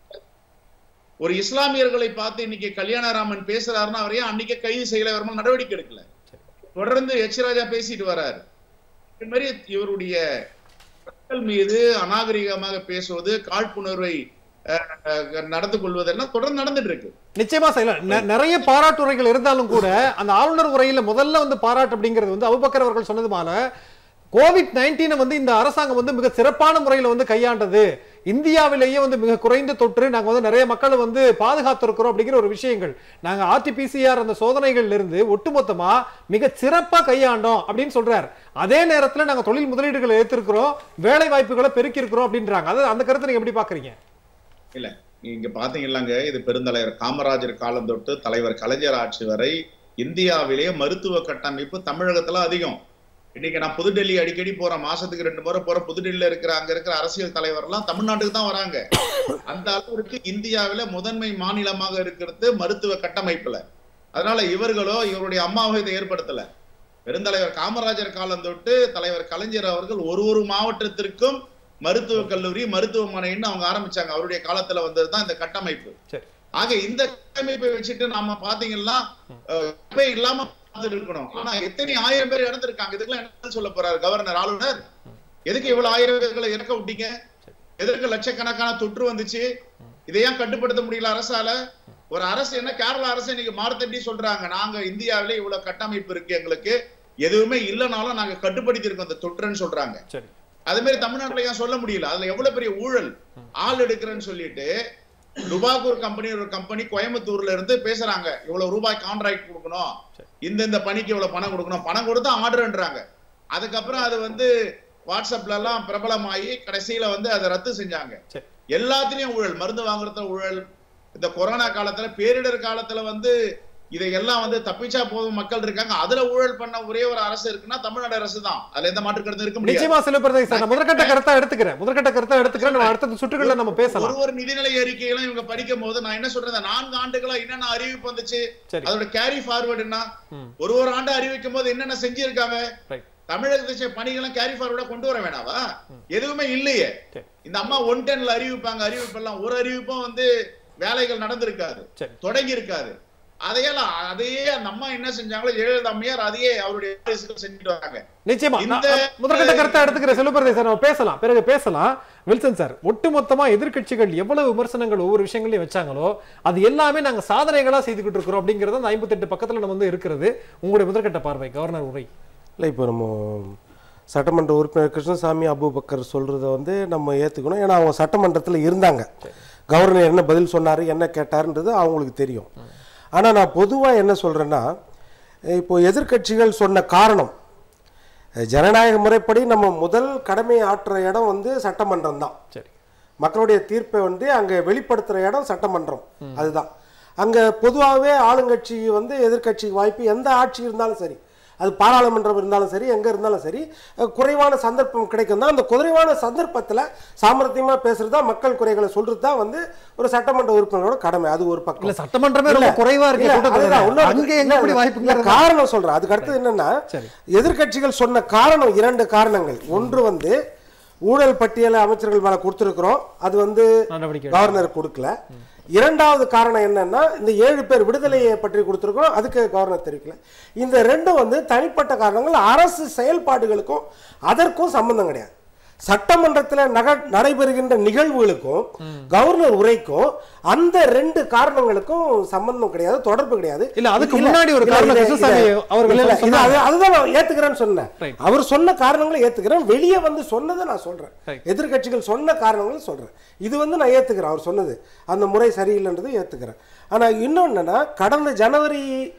ஒரு இஸ்லாமியர்களை பார்த்து இன்னைக்கு கல்யாணராமன் பேசுறாருன்னா அவரையே அன்னைக்கே கைது செய்யல வரமா நடவடிக்கை எடுக்கல தொடர்ந்து எச் ராஜா பேசிட்டு வராரு இது மாதிரி இவருடைய மக்கள் மீது அநாகரிகமாக பேசுவது காழ்ப்புணர்வை அஹ், அஹ், நடந்து கொள்வதெல்லாம் தொடர்ந்து நடந்துட்டு இருக்கு நிச்சயமா செய்யலாம் நெ- நிறைய பாராட்டுரைகள் இருந்தாலும் கூட அந்த ஆளுநர் உரையில முதல்ல வந்து பாராட்டு அப்படிங்கிறது வந்து அபுபக்கர் அவர்கள் சொன்னது போல கோவிட் நைன்டீனை வந்து இந்த அரசாங்கம் வந்து மிக சிறப்பான முறையில் வந்து கையாண்டது இந்தியாவிலேயே வந்து மிக குறைந்த தொற்று நாங்க வந்து நிறைய மக்களை வந்து பாதுகாத்திருக்கிறோம் அப்படிங்கிற ஒரு விஷயங்கள் நாங்க ஆர்டிபிசிஆர் அந்த சோதனைகள்ல இருந்து ஒட்டுமொத்தமா மிக சிறப்பா கையாண்டோம் அப்படின்னு சொல்றாரு அதே நேரத்துல நாங்க தொழில் முதலீடுகளை ஏத்திருக்கிறோம் வேலை வாய்ப்புகளை பெருக்கி இருக்கிறோம் அப்படின்றாங்க அது அந்த கருத்தை நீங்க எப்படி பாக்குறீங்க இல்ல நீங்க பாத்தீங்களாங்க இது பெருந்தலைவர் காமராஜர் காலம் தொட்டு தலைவர் கலைஞர் ஆட்சி வரை இந்தியாவிலேயே மருத்துவ கட்டமைப்பு தமிழகத்துல அதிகம் இன்னைக்கு நான் புதுடெல்லி அடிக்கடி போறேன் மாசத்துக்கு ரெண்டு முறை போறேன் புதுடெல்லியில இருக்கிற அங்க இருக்கிற அரசியல் தலைவர்லாம் தமிழ்நாட்டுக்கு தான் வராங்க அந்த அளவிற்கு இந்தியாவில முதன்மை மாநிலமாக இருக்கிறது மருத்துவ கட்டமைப்புல அதனால இவர்களோ இவருடைய அம்மாவை இதை ஏற்படுத்தல பெருந்தலைவர் காமராஜர் காலம் தொட்டு தலைவர் கலைஞர் அவர்கள் ஒரு ஒரு மாவட்டத்திற்கும் மருத்துவக் கல்லூரி மருத்துவமனைன்னு அவங்க ஆரம்பிச்சாங்க அவருடைய காலத்துல வந்ததுதான் இந்த கட்டமைப்பு சரி ஆக இந்த கட்டமைப்பை வச்சுட்டு நாம பாத்தீங்கன்னா அஹ், குப்பை இல்லாம பார்த்துட்டு இருக்கணும் ஆனா எத்தனை ஆயிரம் பேர் இறந்திருக்காங்க இதுக்கெல்லாம் என்ன சொல்ல போறாரு கவர்னர் ஆளுநர் எதுக்கு இவ்வளவு ஆயிரம் பேர்களை இறக்க விட்டீங்க எதற்கு லட்சக்கணக்கான தொற்று வந்துச்சு இதை ஏன் கட்டுப்படுத்த முடியல அரசால ஒரு அரசு என்ன கேரளா அரசு இன்னைக்கு மார்த்தட்டி சொல்றாங்க நாங்க இந்தியாவிலே இவ்வளவு கட்டமைப்பு இருக்கு எங்களுக்கு எதுவுமே இல்லைனாலும் நாங்க கட்டுப்படுத்தி இருக்கோம் அந்த தொற்றுன்னு சொல்றாங்க சரி அதே மாதிரி தமிழ்நாட்டுல ஏன் சொல்ல முடியல அதுல எவ்வளவு பெரிய ஊழல் ஆள் எடுக்கிறேன்னு சொல்லிட்டு டுபாக்கூர் கம்பெனி ஒரு கம்பெனி கோயம்புத்தூர்ல இருந்து பேசுறாங்க இவ்வளவு ரூபாய் கான்ட்ராக்ட் கொடுக்கணும் இந்த இந்த பணிக்கு இவ்வளவு பணம் கொடுக்கணும் பணம் கொடுத்தா ஆர்டர்ன்றாங்க அதுக்கப்புறம் அது வந்து வாட்ஸ்அப்ல எல்லாம் பிரபலமாகி கடைசியில வந்து அதை ரத்து செஞ்சாங்க சரி. எல்லாத்துலயும் ஊழல் மருந்து வாங்குறதுல ஊழல் இந்த கொரோனா காலத்துல பேரிடர் காலத்துல வந்து இதையெல்லாம் வந்து தப்பிச்சா போதும் மக்கள் இருக்காங்க அதுல ஊழல் பண்ண ஒரே ஒரு அரசு இருக்குன்னா தமிழ்நாடு அரசு தான் அதுல எந்த மாற்று கருத்து இருக்க முடியாது நிச்சயமா சிலப்பரதை சார் நான் முதற்கட்ட கருத்தா எடுத்துக்கிறேன் முதற்கட்ட கருத்தா எடுத்துக்கிறேன் நம்ம அடுத்த சுற்றுகள்ல நம்ம பேசலாம் ஒரு ஒரு நிதிநிலை அறிக்கைகளும் இவங்க படிக்கும் போது நான் என்ன சொல்றேன் இந்த நான்கு ஆண்டுகளா என்னென்ன அறிவிப்பு வந்துச்சு சரி அதோட கேரி ஃபார்வர்ட் என்ன ம். ஒரு ஒரு ஆண்டு அறிவிக்கும் போது என்னென்ன செஞ்சிருக்காங்க ரைட் தமிழகத்தை பணிகளை கேரி ஃபார்வர்டா கொண்டு வர வேணாவா எதுவுமே இல்லையே சரி. இந்த அம்மா ஒன் டென்ல அறிவிப்பாங்க அறிவிப்பெல்லாம் ஒரு அறிவிப்பும் வந்து வேலைகள் நடந்திருக்காது சரி தொடங்கி இருக்காது அதையெல்லாம் அதையே அந்த அம்மா என்ன செஞ்சாங்களோ ஜெயலலிதா அம்மையார் அதையே அவருடைய வாரிசுகள் செஞ்சுட்டு வராங்க நிச்சயமா நான் இந்த- முதற்கட்ட கருத்தா எடுத்துக்கிற செல்வபிரதை சார் நம்ம பேசலாம் பிறகு பேசலாம் வில்சன் சார் ஒட்டுமொத்தமா எதிர்க்கட்சிகள் எவ்வளவு விமர்சனங்கள் ஒவ்வொரு விஷயங்களையும் வச்சாங்களோ அது எல்லாமே நாங்க சாதனைகளா செய்துக்கிட்டு இருக்கிறோம் அப்படிங்கறது அந்த ஐம்பத்தெட்டு பக்கத்துல நம்ம வந்து இருக்கிறது உங்களுடைய முதற்கட்ட பார்வை கவர்னர் உரை இல்லை இப்போ நம்ம சட்டமன்ற உறுப்பினர் கிருஷ்ணசாமி அபுபக்கர் சொல்கிறத வந்து நம்ம ஏற்றுக்கணும் ஏன்னா அவங்க சட்டமன்றத்தில் இருந்தாங்க கவர்னர் என்ன பதில் சொன்னார் என்ன கேட்டாருன்றது அவங்களுக்கு தெரியும் ஆனால் நான் பொதுவாக என்ன சொல்கிறேன்னா இப்போ எதிர்க்கட்சிகள் சொன்ன காரணம் ஜனநாயக முறைப்படி நம்ம முதல் கடமை ஆற்றுற இடம் வந்து சட்டமன்றம் தான் சரி மக்களுடைய தீர்ப்பை வந்து அங்கே வெளிப்படுத்துகிற இடம் சட்டமன்றம் அதுதான் அங்கே பொதுவாகவே ஆளுங்கட்சி வந்து எதிர்க்கட்சிக்கு வாய்ப்பு எந்த ஆட்சி இருந்தாலும் சரி அது பாராளுமன்றம் இருந்தாலும் சரி எங்கே இருந்தாலும் சரி அஹ், குறைவான சந்தர்ப்பம் கிடைக்கும் தான் அந்த குறைவான சந்தர்ப்பத்தில் சாமர்த்தியமாக பேசுறது தான் மக்கள் குறைகளை சொல்றது தான் வந்து ஒரு சட்டமன்ற உறுப்பினரோட கடமை அது ஒரு பக்கம் இல்ல சட்டமன்றமே ரொம்ப இல்ல, குறைவா இருக்கு இல்ல, கூட்டத்தொடர். அதுதான், இன்னொரு- அங்க எங்க இல்ல, இப்படி இல்ல, வாய்ப்புங்கிறது காரணம் சொல்றேன் அதுக்கு அடுத்தது என்னன்னா சரி. எதிர்க்கட்சிகள் சொன்ன காரணம் இரண்டு காரணங்கள் ஒன்று வந்து ஊழல் பட்டியலை அமைச்சர்கள் மேல கொடுத்திருக்கிறோம் அது வந்து நடவடிக்கை கவர்னர் கொடுக்கல இரண்டாவது காரணம் என்னன்னா இந்த ஏழு பேர் விடுதலையை பற்றி கொடுத்திருக்கோம் அதுக்கு கவர்னர் தெரிவிக்கல இந்த ரெண்டும் வந்து தனிப்பட்ட காரணங்கள் அரசு செயல்பாடுகளுக்கும் அதற்கும் சம்பந்தம் கிடையாது சட்டமன்றத்தில் நக நடைபெறுகின்ற நிகழ்வுகளுக்கும் கவர்னர் உரைக்கும் அந்த ரெண்டு காரணங்களுக்கும் சம்பந்தம் கிடையாது தொடர்பு கிடையாது இல்ல, அதுக்கு இல்ல, முன்னாடி ஒரு இல்ல, காரணம் இல்ல, கிருஷ்ணசாமி இல்ல, அவர்கள் இல்ல, இல்ல, இது சொன்னாங்க. அது- அதுதான் நான் ஏத்துக்கிறேன்னு சொன்னேன் Right. அவர் சொன்ன காரணங்களை ஏத்துக்கிறேன் வெளியே வந்து சொன்னதை நான் சொல்றேன் Right. எதிர்க்கட்சிகள் சொன்ன காரணங்களை சொல்றேன் இது வந்து நான் ஏத்துக்கிறேன் அவர் சொன்னது அந்த முறை சரியில்லைன்றது ஏத்துக்கிறேன் ஆனா இன்னொன்னு என்னன்னா கடந்த ஜனவரி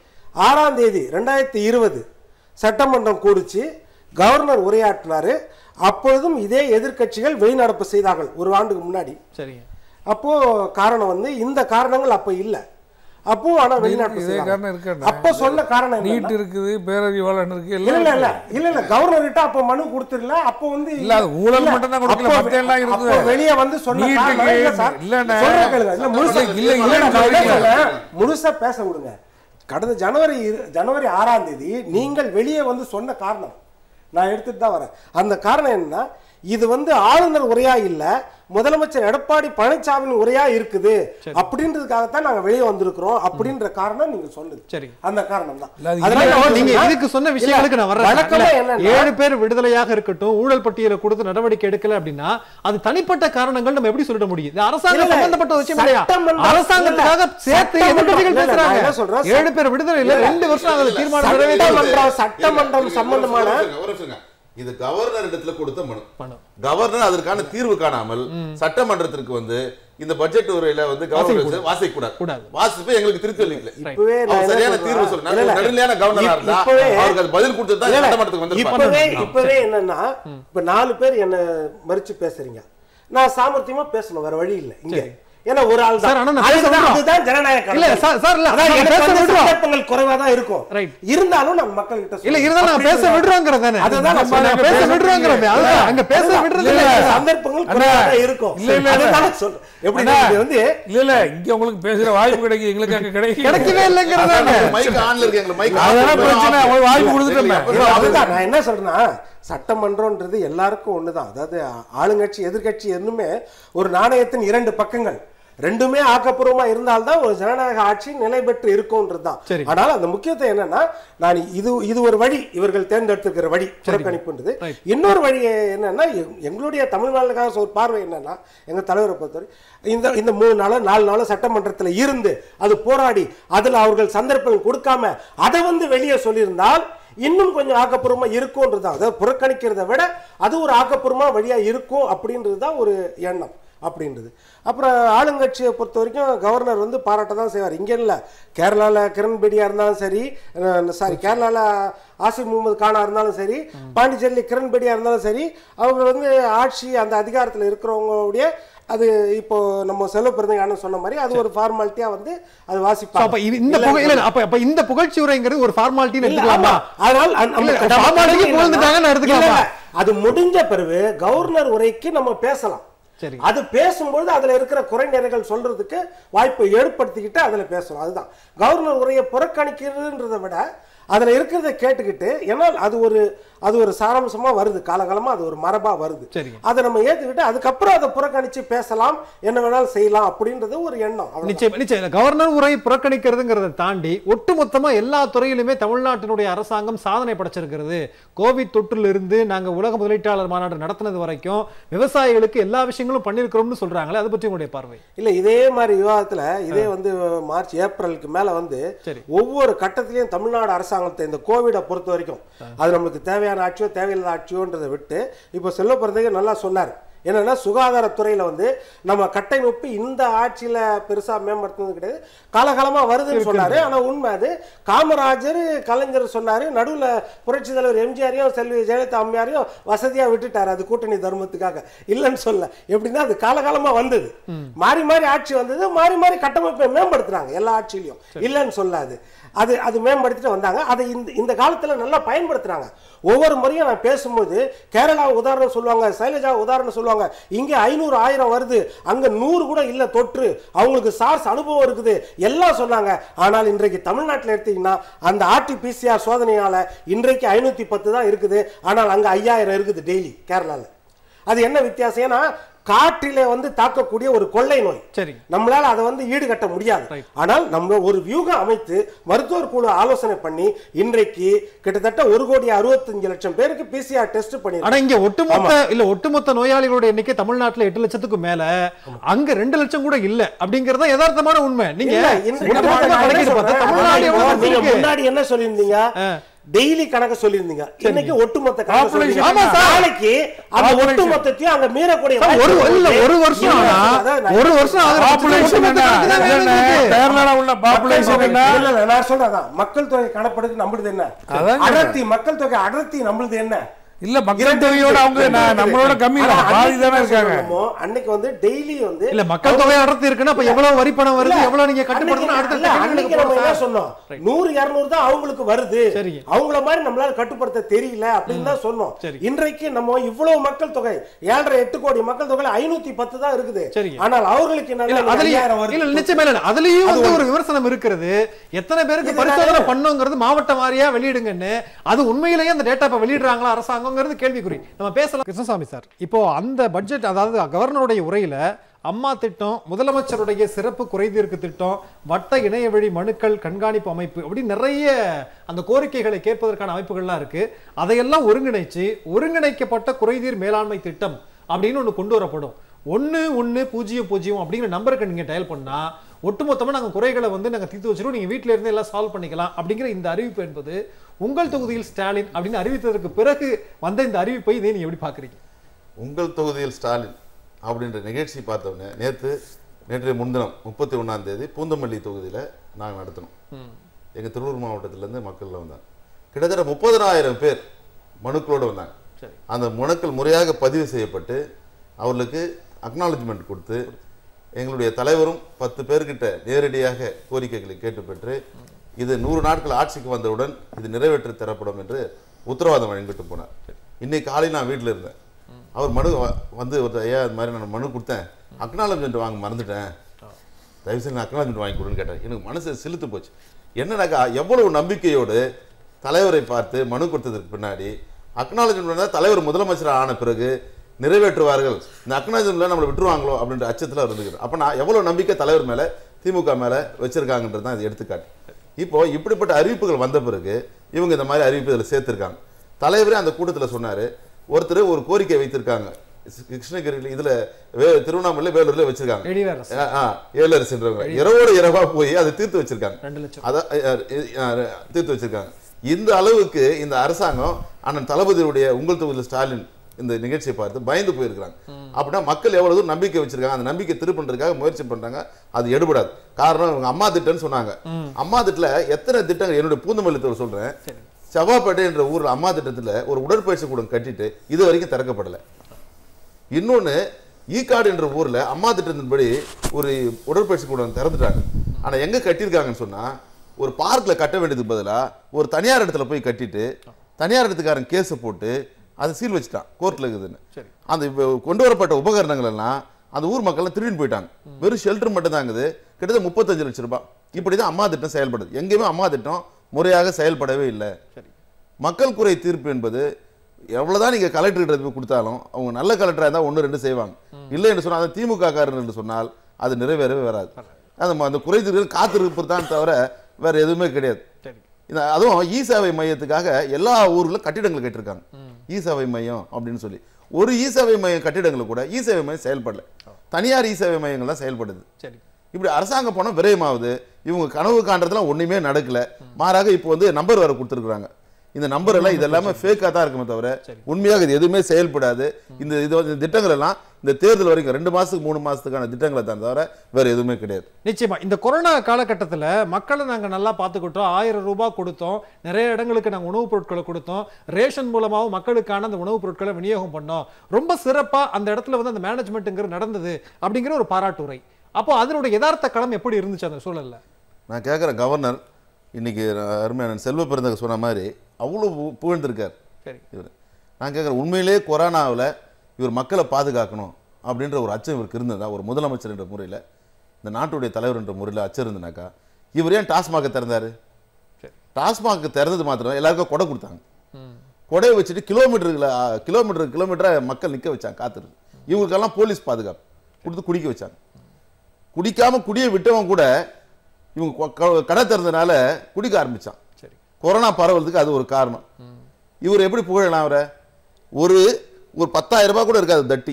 ஆறாம் தேதி ரெண்டாயிரத்தி இருபது சட்டமன்றம் கூடிச்சு கவர்னர் உரையாற்றினாரு அப்பொழுதும் இதே எதிர்க்கட்சிகள் வெளிநடப்பு செய்தார்கள் ஒரு ஆண்டுக்கு முன்னாடி சரிங்க அப்போ காரணம் வந்து இந்த காரணங்கள் அப்ப இல்ல அப்போ ஆனா வெளிநாட்டு இதே காரணம் இருக்கா அப்ப சொன்ன காரணம் நீட் என்னன்னா- இருக்குது பேரறிவாளன் இருக்கு இல்ல எல்லாம் இல்ல இல்ல இருக்கு. இல்ல இல்ல கவர்னர் கிட்ட அப்ப மனு கொடுத்துடல அப்ப வந்து இல்ல, அது ஊழல் இல்ல, மட்டும் தான் கொடுக்கல, அப்போ- மத்த எல்லாம் இருந்தது. அப்போ வெளிய வந்து சொன்ன நீட்டுக்கு காரணம் இல்ல சார். இல்லண்ணே. சொல்றேன் கேளுங்க. இல்ல, முழுசா இல்ல, இல்ல, இல்ல, இல்லன்னு நான் என்ன சொல்றீங்க. சொல்றேன், முழுசா பேச விடுங்க கடந்த ஜனவரி இரு- ஜனவரி ஆறாம் தேதி நீங்கள் வெளியே வந்து சொன்ன காரணம் நான் எடுத்துட்டு தான் வரேன் அந்த காரணம் என்னன்னா இது வந்து ஆளுநர் உரையா இல்ல முதலமைச்சர் எடப்பாடி பழனிசாமியின் உரையா இருக்குது அப்படின்றதுக்காகத்தான் நாங்க வெளியே வந்திருக்கிறோம் அப்படின்ற காரணம் நீங்க சொன்னது சரி அந்த காரணம் தான் இல்ல, அது அதனால இல்ல, நான் நீங்க சொல்றேன், இதுக்கு சொன்ன விஷயங்களுக்கு நான் வர்றேன் வழக்கமா இல்ல, என்னன்னா- ஏழு பேர் விடுதலையாக இருக்கட்டும் ஊழல் பட்டியலை கொடுத்து நடவடிக்கை எடுக்கல அப்படின்னா அது தனிப்பட்ட காரணங்கள் நம்ம எப்படி சொல்லிட முடியும் இது அரசாங்கம் இல்ல, இல்ல, சம்பந்தப்பட்ட விஷயம் இல்லையா சட்டமன்றம் அரசாங்கத்துக்காக இல்ல, சேர்த்து சட்டமன்றம் எதிர்க்கட்சிகள் இல்ல, இல்ல, நான் என்ன பேசுறாங்க சொல்றேன், ஏழு பேர் விடுதலை இல்ல இல்ல, ரெண்டு வருஷம் ஆகுது தீர்மானம் நிறைவேற்றி சட்டமன்றம் சட்டமன்றம் சம்பந்தமான ஒரு நிமிஷங்க. இது கவர்னர் இடத்துல கொடுத்த மனு பணம். கவர்னர் அதற்கான தீர்வு காணாமல் சட்டமன்றத்திற்கு வந்து இந்த பட்ஜெட் உரையில வந்து கவர்னர் வாசிக்க கூடாது கூடாது. வாசிப்பு எங்களுக்கு திருத்தி அளிக்கல இப்பவே நான் அவர் என்ன சரியான சொல்றேன்? தீர்வு சொல்லுங்க இல்ல, இல்ல. நடுநிலையான கவர்னரா இப்- இருந்தா இப்பவே- அவருக்கு அது பதில் கொடுத்து தான் இல்ல, இல்ல. சட்டமன்றத்துக்கு வந்து இப்பவே இப்பவே என்னன்னா இப்ப நாலு பேர் என்ன மறிச்சு பேசுறீங்க நான் சாமர்த்தியமா பேசணும் வேற வழி இல்ல இங்க ஏன்னா ஒரு ஆள் சார், ஆனா தான் நான் பேச அதுதான் விடுறோம். அதுதான் ஜனநாயக இல்ல, கடமை. சார், சார், இல்ல, அதான் நான் எனக்கு பேச வந்து விடுறோம். சந்தர்ப்பங்கள் குறைவா தான் இருக்கும் Right. இருந்தாலும் நம்ம மக்கள் கிட்ட இல்ல இருந்தாலும் நான் பேச விடுறோங்கிறது தானே அதுதான் நான் நம்ம சொல்றேன். பேச விடுறோங்கிறது அதுதான் அங்க பேச விடுறது இல்ல, இல்ல இல்ல, சந்தர்ப்பங்கள் குறைவா தான் இருக்கும் இல்ல, இல்ல, இல்ல. அதுதான் நான் சொல்றேன். எப்படி அண்ணா, இது வந்து இல்ல இல்ல இங்க உங்களுக்கு பேசுற வாய்ப்பு கிடைக்கும் எங்களுக்கு அங்க கிடைக்கும் கிடைக்கவே இல்லைங்கிறது தானே மைக் ஆன்ல இருக்கு எங்களுக்கு மைக் அதெல்லாம் பிரச்சனை உங்களுக்கு வாய்ப்பு கொடுத்துட்டோமே இல்ல, அதுதான் நான் என்ன சொல்றேன்னா சட்டமன்றம்ன்றது எல்லாருக்கும் ஒண்ணுதான் அதாவது ஆளுங்கட்சி எதிர்க்கட்சி என்னுமே ஒரு நாணயத்தின் இரண்டு பக்கங்கள் ரெண்டுமே ஆக்கப்பூர்வமா இருந்தால்தான் ஒரு ஜனநாயக ஆட்சி நிலை பெற்று இருக்கும்ன்றதுதான் சரி. ஆனால் அந்த முக்கியத்துவம் என்னன்னா நான் இது இது ஒரு வழி இவர்கள் தேர்ந்தெடுத்துக்கிற வழி புறக்கணிப்புன்றது Right. இன்னொரு வழி என்னன்னா எ- எங்களுடைய தமிழ் மாநிலக்காக ஒரு பார்வை என்னன்னா எங்க தலைவரை பொறுத்தவரை இந்த இந்த மூணு நாள் நாலு நாள் சட்டமன்றத்துல இருந்து அது போராடி அதுல அவர்கள் சந்தர்ப்பம் கொடுக்காம அதை வந்து வெளியே சொல்லியிருந்தால் இன்னும் கொஞ்சம் ஆக்கப்பூர்வமா இருக்கும்ன்றது தான் அதாவது புறக்கணிக்கிறத விட அது ஒரு ஆக்கப்பூர்வமா வழியா இருக்கும் அப்படின்றது தான் ஒரு எண்ணம் அப்படின்றது அப்புறம் ஆளுங்கட்சியை பொறுத்த வரைக்கும் கவர்னர் வந்து பாராட்ட தான் செய்வார் இங்கே இல்லை கேரளாவில் கிரண் பேடியா இருந்தாலும் சரி சாரி கேரளாவில் ஆசிப் முகமது கானா இருந்தாலும் சரி பாண்டிச்சேரியில் கிரண் பேடியா இருந்தாலும் சரி அவங்க வந்து ஆட்சி அந்த அதிகாரத்தில் இருக்கிறவங்களுடைய அது இப்போ நம்ம செல்வ பிறந்தங்க சொன்ன மாதிரி அது ஒரு ஃபார்மாலிட்டியா வந்து அது So, வாசிப்பாங்க அப்ப இது- இந்த இல்ல, புகழ் இல்ல, இல்ல, அப்ப அப்ப இந்த புகழ்ச்சி உரைங்கிறது ஒரு ஃபார்மாலிட்டின்னு இல்ல, எடுத்துக்கலாமா ஆமா. அதனால் அந்த- நம்ம இல்ல, நம்ம formality கடமை புகழ்ந்துட்டாங்கன்னு என்னன்னா- எடுத்துக்கலாமா? இல்ல, இல்ல. அது முடிஞ்ச பிறகு கவர்னர் உரைக்கு நம்ம பேசலாம் சரி அது பேசும்பொழுது அதுல இருக்கிற குறைநிறைகள் சொல்றதுக்கு வாய்ப்பை ஏற்படுத்திக்கிட்டு அதுல பேசணும் அதுதான் கவர்னர் உரையை புறக்கணிக்கிறதுன்றதை விட அதுல இருக்கிறத கேட்டுக்கிட்டு ஏன்னா அது ஒரு அது ஒரு சாராம்சமா வருது காலகாலமா அது ஒரு மரபா வருது சரிங்க. அதை நம்ம ஏத்துக்கிட்டு அதுக்கப்புறம் அதை புறக்கணிச்சு பேசலாம் என்ன வேணாலும் செய்யலாம் அப்படின்றது ஒரு எண்ணம் அவ்வளவுதான். நிச்சயம் நிச்சயம் கவர்னர் உரை புறக்கணிக்கிறதுங்கிறத தாண்டி ஒட்டுமொத்தமா எல்லா துறையிலுமே தமிழ்நாட்டினுடைய அரசாங்கம் சாதனை படைச்சிருக்கிறது கோவிட் தொற்றுல இருந்து நாங்க உலக முதலீட்டாளர் மாநாடு நடத்தினது வரைக்கும் விவசாயிகளுக்கு எல்லா விஷயங்களும் பண்ணிருக்கிறோம்னு சொல்றாங்களே அதை பற்றி உங்களுடைய பார்வை இல்ல இதே மாதிரி விவாதத்துல இதே வந்து மார்ச் ஏப்ரலுக்கு மேல வந்து சரி. ஒவ்வொரு கட்டத்திலையும் தமிழ்நாடு அரசாங்கத்தை இந்த கோவிடை பொறுத்த வரைக்கும் அது நம்மளுக்கு தேவையான ஆட்சியோ தேவையில்லாத ஆட்சியோன்றதை விட்டு இப்போ செல்வ பிறந்தகை நல்லா சொன்னார் என்னன்னா சுகாதாரத்துறையில வந்து நம்ம கட்டை நொப்பி இந்த ஆட்சியில பெருசா மேம்படுத்தினது கிடையாது காலகாலமா வருதுன்னு சொன்னாரு ஆனா உண்மை அது காமராஜர் கலைஞர் சொன்னாரு நடுவுல புரட்சி தலைவர் எம்ஜிஆரையும் செல்வி ஜெயலலிதா அம்மையாரையும் வசதியா விட்டுட்டாரு அது கூட்டணி தர்மத்துக்காக இல்லைன்னு சொல்ல எப்படின்னா அது காலகாலமா வந்தது மாறி மாறி ஆட்சி வந்தது மாறி மாறி கட்டமைப்பை மேம்படுத்துறாங்க எல்லா ஆட்சியிலையும் இல்லைன்னு சொல்லாது அது அது மேம்படுத்திட்டு வந்தாங்க அதை இந்த இந்த காலத்துல நல்லா பயன்படுத்துறாங்க ஒவ்வொரு முறையும் நான் பேசும்போது கேரளா உதாரணம் சொல்லுவாங்க சைலஜா உதாரணம் சொல்லுவாங்க இங்க ஐநூறு ஆயிரம் வருது அங்க நூறு கூட இல்ல தொற்று அவங்களுக்கு சார்ஸ் அனுபவம் இருக்குது எல்லாம் சொன்னாங்க ஆனால் இன்றைக்கு தமிழ்நாட்டில் எடுத்தீங்கன்னா அந்த ஆர்டிபிசிஆர் சோதனையால இன்றைக்கு ஐநூத்தி பத்து தான் இருக்குது ஆனால் அங்க ஐயாயிரம் இருக்குது டெய்லி கேரளால அது என்ன வித்தியாசம் ஏன்னா காற்றிலே வந்து தாக்கக்கூடிய ஒரு கொள்ளை நோய் சரி நம்மளால அதை வந்து ஈடுகட்ட முடியாது Right. ஆனால் நம்ம ஒரு வியூகம் அமைத்து மருத்துவர் குழு ஆலோசனை பண்ணி இன்றைக்கு கிட்டத்தட்ட ஒரு கோடி அறுபத்தஞ்சு லட்சம் பேருக்கு பிசிஆர் டெஸ்ட் பண்ணி ஆனா இங்க ஒட்டுமொத்த இல்ல ஒட்டுமொத்த நோயாளிகளோட எண்ணிக்கை தமிழ்நாட்டுல எட்டு லட்சத்துக்கு மேல அங்க ரெண்டு லட்சம் கூட இல்ல அப்படிங்கறத யதார்த்தமான உண்மை நீங்க இல்ல, இந்த- ஒட்டுமொத்தமா நான் என்ன கணக்கிட்டு பார்த்தா சொல்றேன், தமிழ்நாடு எவ்வளவு நீங்க இருக்கு? முன்னாடி என்ன சொல்லியிருந்தீங்க டெய்லி கணக்கு சொல்லியிருந்தீங்க இன்னைக்கு ஒட்டுமொத்த கணக்கு Population சொல்லியிருந்தீங்க. ஆமா சார். நாளைக்கு அந்த Population. ஒட்டுமொத்தத்தையும் அங்க மீறக்கூடிய சார், ஒரு வாய்ப்பு இல்ல இருக்கு. ஒரு வருஷம் ஆனா அதான் நான் ஒரு வருஷம் ஆகுற பட்சத்துல பாப்புலேஷன் ஒட்டுமொத்த கணக்கு தான் என்ன இருக்கு. கேரளால உள்ள பாப்புலேஷன் என்ன இல்ல, இல்ல, நான் சொல்றேன் அதான். மக்கள் தொகை கணப்படுக்கு நம்மளுது என்ன அதான் அடர்த்தி மக்கள் தொகை அடர்த்தி நம்மளுது என்ன இல்ல மக்கள் தொகையோட அவங்க நான் நம்மளோட கம்மி ஆனா, தான் பாதி தானே அன்னைக்கு இருக்காங்க சொல்லணுமோ, அன்னைக்கு வந்து டெய்லி வந்து இல்ல மக்கள் தொகை அடர்த்தி இருக்குன்னா அப்ப எவ்வளவு வரி பணம் வருது இல்ல, எவ்வளவு நீங்க கட்டுப்படுத்தணும் அன்னைக்கு- அடுத்த இல்ல, அன்னைக்கு நம்ம என்ன கேள்விகளுக்கு சொன்னோம் நூறு இருநூறு தான் அவங்களுக்கு வருது சரிங்க. அவங்கள மாதிரி நம்மளால கட்டுப்படுத்த தெரியல அப்படின்னு தான் சொன்னோம் சரி. இன்றைக்கு நம்ம இவ்வளவு மக்கள் தொகை ஏழரை எட்டு கோடி மக்கள் தொகையில ஐநூத்தி பத்து தான் இருக்குது சரிங்க. ஆனால் அவர்களுக்கு இல்ல என்ன அதுலயும் ஐயாயிரம் வருது இல்ல நிச்சயமா இல்ல அதுலயும் வந்து ஒரு விமர்சனம் இருக்கிறது எத்தனை பேருக்கு இது பரிசோதனை நானே- பண்ணுங்கிறது மாவட்ட வாரியா வெளியிடுங்கன்னு அது உண்மையிலேயே அந்த டேட்டா இப்ப வெளியிடுறாங்களா அரசாங்கங்கிறது கேள்விக்குறி நம்ம பேசலாம் கிருஷ்ணசாமி சார் இப்போ அந்த பட்ஜெட் அதாவது கவர்னருடைய உரையில அம்மா திட்டம் முதலமைச்சருடைய சிறப்பு குறைதீர்க்கு திட்டம் வட்ட இணைய வழி மனுக்கள் கண்காணிப்பு அமைப்பு அப்படி நிறைய அந்த கோரிக்கைகளை கேட்பதற்கான அமைப்புகள்லாம் இருக்கு அதையெல்லாம் ஒருங்கிணைச்சு ஒருங்கிணைக்கப்பட்ட குறைதீர் மேலாண்மை திட்டம் அப்படின்னு ஒன்று கொண்டு வரப்படும் ஒன்று ஒன்று பூஜ்ஜியம் பூஜ்ஜியம் அப்படிங்கிற நம்பருக்கு நீங்கள் டயல் பண்ணா ஒட்டுமொத்தமாக நாங்கள் குறைகளை வந்து நாங்கள் தீர்த்து வச்சிருவோம் நீங்கள் வீட்டில இருந்து எல்லாம் சால்வ் பண்ணிக்கலாம் அப்படிங்கிற இந்த அறிவிப்பு என்பது உங்கள் தொகுதியில் ஸ்டாலின் அப்படின்னு அறிவித்ததற்கு பிறகு வந்த இந்த அறிவிப்பை இதை நீங்கள் எப்படி பார்க்குறீங்க உங்கள் தொகுதியில் ஸ்டாலின் அப்படின்ற நிகழ்ச்சி பார்த்தோன்னே நேற்று நேற்றைய முன்தினம் முப்பத்தி ஒன்றாம் தேதி பூந்தமல்லி தொகுதியில் நாங்கள் நடத்தினோம் எங்கள் திருவள்ளூர் மாவட்டத்திலேருந்து மக்கள் வந்தாங்க கிட்டத்தட்ட முப்பதனாயிரம் பேர் மனுக்களோடு வந்தாங்க சரி. அந்த மனுக்கள் முறையாக பதிவு செய்யப்பட்டு அவர்களுக்கு அக்னாலஜ்மெண்ட் கொடுத்து எங்களுடைய தலைவரும் பத்து பேர்கிட்ட நேரடியாக கோரிக்கைகளை கேட்டு பெற்று இது நூறு நாட்கள் ஆட்சிக்கு வந்தவுடன் இது நிறைவேற்றி தரப்படும் என்று உத்தரவாதம் வழங்கிட்டு போனார் இன்னைக்கு காலையில் நான் வீட்டில் இருந்தேன் அவர் மனு வ- வந்து ஒரு ஐயா இது மாதிரி நான் மனு கொடுத்தேன் அக்னாலஜ்மெண்ட் வாங்க மறந்துட்டேன் தயவுசெய்து நான் அக்னாலஜ்மெண்ட் வாங்கி கொடுன்னு கேட்டேன் எனக்கு மனசு சிலுத்து போச்சு என்னன்னாக்கா எவ்வளவு நம்பிக்கையோடு தலைவரை பார்த்து மனு கொடுத்ததுக்கு பின்னாடி அக்னாலஜ்மெண்ட் தலைவர் முதலமைச்சர் ஆன பிறகு நிறைவேற்றுவார்கள் இந்த அக்னாலஜ்மெண்ட்ல நம்மளை விட்டுருவாங்களோ அப்படின்ற அச்சத்தில் இருந்துக்கிறேன் அப்போ நான் எவ்வளவு நம்பிக்கை தலைவர் மேல திமுக மேல வச்சிருக்காங்கன்றது தான் இது எடுத்துக்காட்டு இப்போ இப்படிப்பட்ட அறிவிப்புகள் வந்த பிறகு இவங்க இந்த மாதிரி அறிவிப்பு இதில் சேர்த்திருக்காங்க தலைவரே அந்த கூட்டத்தில் சொன்னாரு ஒருத்தர் ஒரு கோரிக்கை வைத்திருக்காங்க கிருஷ்ணகிரியில் இதுல வே திருவண்ணாமலை வேலூர்ல வச்சிருக்காங்க எடிவேரஸ் ஆ, ஆ, ஏழரசுன்றவங்க இரவோடு இரவா போய் அதை தீர்த்து வச்சிருக்காங்க ரெண்டு லட்சம் அதான் அ, அ, அ, தீர்த்து வச்சிருக்காங்க இந்த அளவுக்கு இந்த அரசாங்கம் அண்ணன் தளபதியுடைய உங்கள் தொகுதியில் ஸ்டாலின் இந்த நிகழ்ச்சியை பார்த்து பயந்து போயிருக்கிறாங்க அப்படின்னா மக்கள் எவ்வளவு தூரம் நம்பிக்கை வச்சிருக்காங்க அந்த நம்பிக்கை திருப்பன்றதுக்காக முயற்சி பண்றாங்க அது எடுபடாது காரணம் இவங்க அம்மா திட்டம்னு சொன்னாங்க அம்மா திட்டத்துல எத்தனை திட்டங்கள் என்னுடைய பூந்தமல்லித்தோடு சொல்றேன் செவ்வாப்பேட்டை என்ற ஊர்ல அம்மா திட்டத்துல ஒரு உடற்பயிற்சி கூடம் கட்டிட்டு இது வரைக்கும் திறக்கப்படலை இன்னொன்னு ஈக்காடு என்ற ஊர்ல அம்மா திட்டத்தின்படி ஒரு உடற்பயிற்சி கூடம் திறந்துட்டாங்க ஆனா எங்க கட்டியிருக்காங்கன்னு சொன்னா ஒரு பார்க்ல கட்ட வேண்டியதுக்கு பதிலா ஒரு தனியார் இடத்துல போய் கட்டிட்டு தனியார் இடத்துக்காரன் கேஸை போட்டு அதை சீல் வச்சுட்டான் கோர்ட்ல இருக்குதுன்னு சரி. அந்த இப்ப கொண்டு வரப்பட்ட உபகரணங்கள் எல்லாம் அந்த ஊர் மக்கள் திருடின்னு போயிட்டாங்க வெறும் ஷெல்டர் மட்டும் தான் இருக்குது கிட்டத்தட்ட முப்பத்தஞ்சு லட்சம் ரூபாய் இப்படிதான் அம்மா திட்டம் செயல்படுது எங்கேயுமே அம்மா திட்டம் முறையாக செயல்படவே இல்லை சரி மக்கள் குறை தீர்ப்பு என்பது எவ்வளவுதான் நீங்க கலெக்டர்கிட்ட போய் கொடுத்தாலும் அவங்க நல்ல கலெக்டரா இருந்தா ஒன்று ரெண்டு செய்வாங்க இல்லை என்று சொன்னால் அது திமுக காரர் என்று சொன்னால் அது நிறைவேறவே வராது அந்த ம- அந்த குறை தீர்ப்பு காத்திருப்பு தான் தவிர வேற எதுவுமே கிடையாது சரி இந்த அதுவும் இ சேவை மையத்துக்காக எல்லா ஊர்ல கட்டிடங்கள் கட்டிருக்காங்க இ சேவை மையம் அப்படின்னு சொல்லி ஒரு இ சேவை மையம் கட்டிடங்கள் கூட இ சேவை மையம் செயல்படல தனியார் இ சேவை மையங்கள் தான் செயல்படுது சரி இப்படி அரசாங்க பணம் விரயமாகுது இவங்க கனவு காண்றதுலாம் ஒண்ணுமே நடக்கல மாறாக இப்போ வந்து நம்பர் வேற கொடுத்துருக்காங்க இந்த நம்பர் எல்லாம் இது எல்லாமே ஃபேக்காக தான் இருக்குமே தவிர சரி. உண்மையாக இது எதுவுமே செயல்படாது இந்த இது வந்து இந்த திட்டங்கள் எல்லாம் இந்த தேர்தல் வரைக்கும் ரெண்டு மாசத்துக்கு மூணு மாசத்துக்கான திட்டங்களை தான் தவிர வேற எதுவுமே கிடையாது நிச்சயமா இந்த கொரோனா காலகட்டத்தில் மக்களை நாங்கள் நல்லா பார்த்துக்கிட்டோம் ஆயிரம் ரூபாய் கொடுத்தோம் நிறைய இடங்களுக்கு நாங்கள் உணவுப் பொருட்களை கொடுத்தோம் ரேஷன் மூலமாகவும் மக்களுக்கான அந்த உணவுப் பொருட்களை விநியோகம் பண்ணோம் ரொம்ப சிறப்பாக அந்த இடத்துல வந்து அந்த மேனேஜ்மெண்ட்டுங்கிற நடந்தது அப்படிங்கிற ஒரு பாராட்டுரை அப்போ அதனுடைய யதார்த்த களம் எப்படி இருந்துச்சு அந்த சூழல்ல நான் கேட்குறேன் கவர்னர் இன்னைக்கு அருமையான செல்வ பெருந்தக சொன்ன மாதிரி அவ்வளோ பு- புகழ்ந்திருக்கார் சரி இவர் நான் கேட்குறேன் உண்மையிலே கொரோனாவில் இவர் மக்களை பாதுகாக்கணும் அப்படின்ற ஒரு அச்சம் இவருக்கு இருந்ததா ஒரு முதலமைச்சர் என்ற முறையில் இந்த நாட்டுடைய தலைவர் என்ற முறையில் அச்சம் இருந்தனாக்கா இவர் ஏன் டாஸ்மாகை திறந்தாரு சரி டாஸ்மாக் திறந்தது மாத்திரம் எல்லாருக்கும் கொடை கொடுத்தாங்க ம் கொடையை வச்சுட்டு கிலோமீட்டருக்குல கிலோமீட்டர் கிலோமீட்டரை மக்கள் நிற்க வச்சாங்க காத்திருக்கு இவங்களுக்கெல்லாம் போலீஸ் பாதுகாப்பு கொடுத்து குடிக்க வச்சாங்க குடிக்காம குடியை விட்டவன் கூட இவங்க கொ- க- கடை திறந்தனால குடிக்க ஆரம்பிச்சான் சரி கொரோனா பரவறதுக்கு அது ஒரு காரணம் இவர் எப்படி புகழலாம் அவரை ஒரு ஒரு பத்தாயிரம் ரூபாய் கூட இருக்காது தட்டி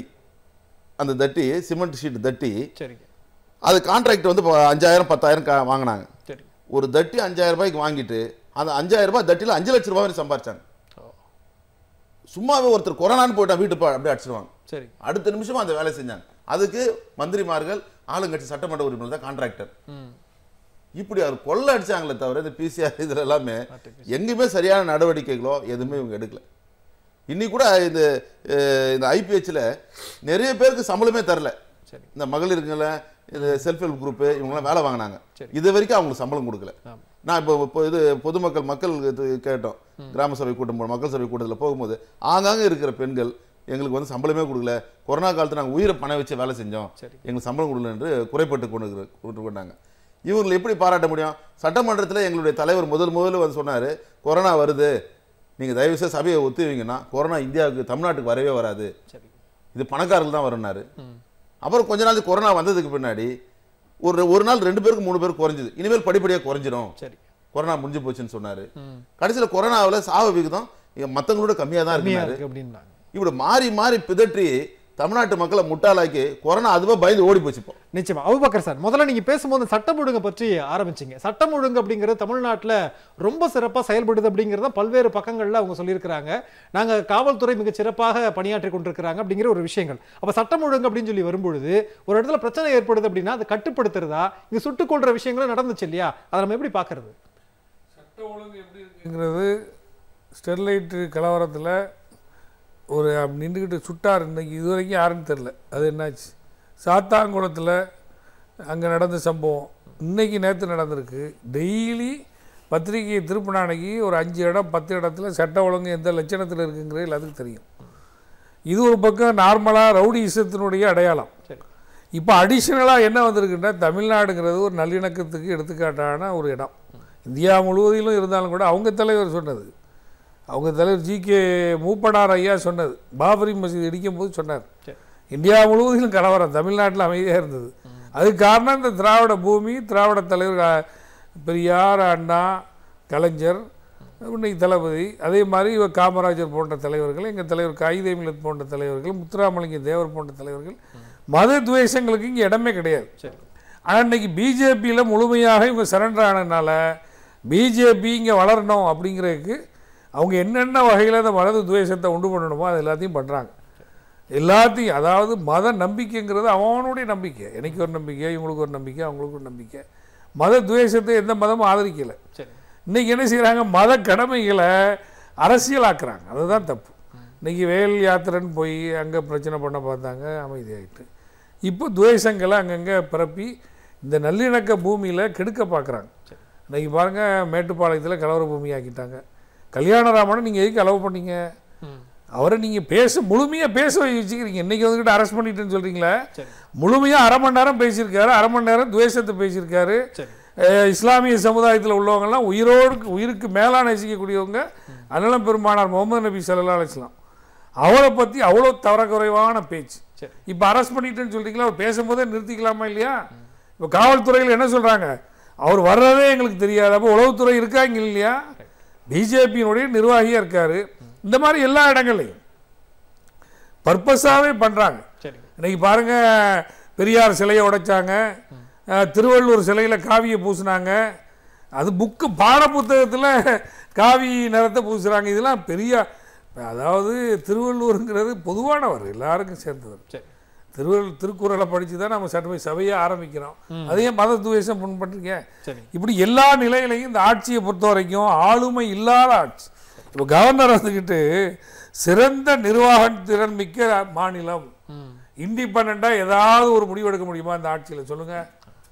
அந்த தட்டி சிமெண்ட் ஷீட் தட்டி சரிங்க அது கான்ட்ராக்ட் வந்து இப்போ அஞ்சாயிரம் பத்தாயிரம் கா- வாங்கினாங்க சரி ஒரு தட்டி அஞ்சாயிரம் ரூபாய்க்கு வாங்கிட்டு அந்த அஞ்சாயிரம் ரூபாய் தட்டியில் அஞ்சு லட்ச ரூபாய் வரை சம்பாரிச்சாங்க ஓ சும்மாவே ஒருத்தர் கொரோனான்னு போயிட்டா வீட்டு பா- அப்படியே அடிச்சிடுவாங்க சரி அடுத்த நிமிஷம் அந்த வேலையை செஞ்சாங்க அதுக்கு மந்திரிமார்கள் ஆளுங்கட்சி சட்டமன்ற உறுப்பினர் தான் கான்ட்ராக்டர் ம் இப்படி அவர் கொள்ள அடிச்சாங்களே தவிர இந்த பிசிஆர் இதுல எல்லாமே Artificial. எங்கேயுமே சரியான நடவடிக்கைகளோ எதுவுமே இவங்க எடுக்கல இன்னைக்கு கூட இந்த அஹ், இந்த ஐபிஹெச்ல நிறைய பேருக்கு சம்பளமே தரல சரி இந்த மகளிருங்கள இந்த செல்ஃப் ஹெல்ப் குரூப் இவங்கெல்லாம் வேலை வாங்கினாங்க சரி. இது வரைக்கும் அவங்களுக்கு சம்பளம் கொடுக்கல ஆமா நான் இப்போ இப்போ இது பொதுமக்கள் மக்கள் இது கேட்டோம் கிராம சபை கூட்டம் போ- மக்கள் சபை கூட்டத்தில் போகும்போது ஆங்காங்கே இருக்கிற பெண்கள் எங்களுக்கு வந்து சம்பளமே கொடுக்கல கொரோனா காலத்தில் நாங்கள் உயிரை பணம் வச்சு வேலை செஞ்சோம் சரி. எங்களுக்கு சம்பளம் கொடுக்கல என்று குறைப்பட்டு கொண்டு இருக்கிற- கொண்டு கொண்டாங்க இவங்களை எப்படி பாராட்ட முடியும் சட்டமன்றத்தில் எங்களுடைய தலைவர் முதல் முதல்ல வந்து சொன்னார் கொரோனா வருது நீங்கள் தயவுசெய்து சபையை ஒத்துவீங்கன்னா கொரோனா இந்தியாவுக்கு தமிழ்நாட்டுக்கு வரவே வராது சரி இது பணக்காரர்கள் தான் வரும்னாரு ம் அப்புறம் கொஞ்ச நாள் கொரோனா வந்ததுக்கு பின்னாடி ஒரு ஒரு நாள் ரெண்டு பேருக்கு மூணு பேருக்கு குறைஞ்சுது இனிமேல் படிப்படியாக குறைஞ்சிரும் சரி கொரோனா முடிஞ்சு போச்சுன்னு சொன்னாரு ம் கடைசியில கொரோனாவுல சாவு விகிதம் இங்க மத்தவங்களோட கம்மியா தான் கம்மியா இருக்கு இருக்கு அப்படின்னாங்க இப்படி மாறி மாறி பிதற்றி தமிழ்நாட்டு மக்களை முட்டாளாக்கி கொரோனா அதுவா பயந்து ஓடி போச்சு இப்போ நிச்சயமா அபுபக்கர் சார் முதல்ல நீங்க பேசும்போது சட்டம் ஒழுங்கு பற்றி ஆரம்பிச்சீங்க சட்டம் ஒழுங்கு அப்படிங்கிறது தமிழ்நாட்டுல ரொம்ப சிறப்பா செயல்படுது அப்படிங்கிறத பல்வேறு பக்கங்கள்ல அவங்க சொல்லியிருக்கிறாங்க நாங்க காவல்துறை மிக சிறப்பாக பணியாற்றி கொண்டிருக்கிறாங்க அப்படிங்கிற ஒரு விஷயங்கள் அப்ப சட்டம் ஒழுங்கு அப்படின்னு சொல்லி வரும்பொழுது ஒரு இடத்துல பிரச்சனை ஏற்படுது அப்படின்னா அதை கட்டுப்படுத்துறதா இங்க சுட்டுக் கொள்ற விஷயங்களும் நடந்துச்சு இல்லையா அதை நம்ம எப்படி பாக்குறது சட்ட ஒழுங்கு எப்படி இருக்குங்கிறது ஸ்டெர்லைட்டு கலவரத்தில் ஒரு அப்படி நின்றுக்கிட்டு சுட்டார் இன்னைக்கு இது வரைக்கும் யாருன்னு தெரில அது என்னாச்சு சாத்தாங்குளத்தில் அங்கே நடந்த சம்பவம் இன்னைக்கு நேற்று நடந்திருக்கு டெய்லி பத்திரிகையை திருப்பின அன்னைக்கு ஒரு அஞ்சு இடம் பத்து இடத்துல சட்ட ஒழுங்கு எந்த லட்சணத்தில் இருக்குங்கிறது எல்லாத்துக்கும் தெரியும் இது ஒரு பக்கம் நார்மலாக ரவுடி இசத்தினுடைய அடையாளம் சரி இப்போ அடிஷ்னலாக என்ன வந்திருக்குன்னா தமிழ்நாடுங்கிறது ஒரு நல்லிணக்கத்துக்கு எடுத்துக்காட்டான ஒரு இடம் இந்தியா முழுவதிலும் இருந்தாலும் கூட அவங்க தலைவர் சொன்னது அவங்க தலைவர் ஜி கே மூப்பனார் ஐயா சொன்னது பாபரி மசீது இடிக்கும் போது சொன்னார் சரி. இந்தியா முழுவதிலும் கலவரம் தமிழ்நாட்டில் அமைதியாக இருந்தது அதுக்கு காரணம் இந்த திராவிட பூமி திராவிட தலைவர் அஹ், பெரியார் அண்ணா கலைஞர் இன்னைக்கு தளபதி அதே மாதிரி இவர் காமராஜர் போன்ற தலைவர்கள் எங்கள் தலைவர் காகிதேமிலத் போன்ற தலைவர்கள் முத்துராமலிங்க தேவர் போன்ற தலைவர்கள் மத துவேஷங்களுக்கு இங்கே இடமே கிடையாது சரி ஆனால் இன்னைக்கு பிஜேபியில் முழுமையாக இவங்க சரண்டர் ஆனதுனால பிஜேபி இங்கே வளரணும் அப்படிங்கிறதுக்கு அவங்க என்னென்ன வகையில் அந்த மத துவேஷத்தை உண்டு பண்ணணுமோ அது எல்லாத்தையும் பண்ணுறாங்க எல்லாத்தையும் அதாவது மத நம்பிக்கைங்கிறது அவனுடைய நம்பிக்கை எனக்கு ஒரு நம்பிக்கை இவங்களுக்கு ஒரு நம்பிக்கை அவங்களுக்கு ஒரு நம்பிக்கை மத துவேஷத்தை எந்த மதமும் ஆதரிக்கலை சரி இன்னைக்கு என்ன செய்கிறாங்க மத கடமைகளை அரசியலாக்குறாங்க அதுதான் தப்பு இன்னைக்கு வேல் யாத்திரைன்னு போய் அங்கே பிரச்சனை பண்ண பார்த்தாங்க அமைதியாயிட்டு இப்போ துவேஷங்களை அங்கங்கே பரப்பி இந்த நல்லிணக்க பூமியில் கெடுக்க பார்க்குறாங்க இன்னைக்கு பாருங்கள் மேட்டுப்பாளையத்தில் கலவர பூமி ஆக்கிட்டாங்க கல்யாணராமனை நீங்கள் எதுக்கு அலோவ் பண்ணீங்க ம். அவரை நீங்கள் பேச முழுமையாக பேச வச்சுக்கிறீங்க இன்னைக்கு வந்துக்கிட்டு அரெஸ்ட் பண்ணிட்டேன்னு சொல்கிறீங்களே சரி முழுமையாக அரை மணி நேரம் பேசியிருக்காரு அரை மணி நேரம் துவேஷத்தை பேசியிருக்காரு சரி அஹ் இஸ்லாமிய சமுதாயத்தில் உள்ளவங்கெல்லாம் உயிரோடு உயிருக்கு மேலான நேசிக்கக்கூடியவங்க அண்ணலம் பெருமானார் முகமது நபி ஸல்லல்லாஹு அலைஹி வஸல்லம் அவரை பற்றி அவ்வளோ தரக்குறைவான பேச்சு சரி இப்போ அரெஸ்ட் பண்ணிட்டேன்னு சொல்றீங்களா அவர் பேசும்போதே நிறுத்திக்கலாமா இல்லையா இப்போ காவல்துறையில் என்ன சொல்கிறாங்க அவர் வர்றதே எங்களுக்கு தெரியாது அப்போ உளவுத்துறை இருக்காங்க இல்லையா பிஜேபியினுடைய நிர்வாகியாக இருக்காரு இந்த மாதிரி எல்லா இடங்கள்லையும் பர்பஸாகவே பண்ணுறாங்க சரி இன்னைக்கு பாருங்க பெரியார் சிலையை உடைச்சாங்க அஹ், திருவள்ளூர் சிலையில் காவியை பூசினாங்க அது புக்கு பாட புத்தகத்தில் காவி நிறத்தை பூசுறாங்க இதெல்லாம் பெரிய அதாவது திருவள்ளூருங்கிறது பொதுவானவர் எல்லாருக்கும் சேர்ந்தவர் சரி திருவள் திருக்குறளை படித்து தான் நம்ம சட்டமை சபையை ஆரம்பிக்கிறோம் அதையே மத துவேஷம் பண்ண பண்ணுறீங்க சரி இப்படி எல்லா நிலையிலையும் இந்த ஆட்சியை பொறுத்த வரைக்கும் ஆளுமை இல்லாத ஆட்சி இப்போ கவர்னர் வந்துக்கிட்டு சிறந்த நிர்வாக திறன் மிக்க மாநிலம் ம் இண்டிபெண்ட்டாக ஏதாவது ஒரு முடிவு எடுக்க முடியுமா இந்த ஆட்சியில் சொல்லுங்கள்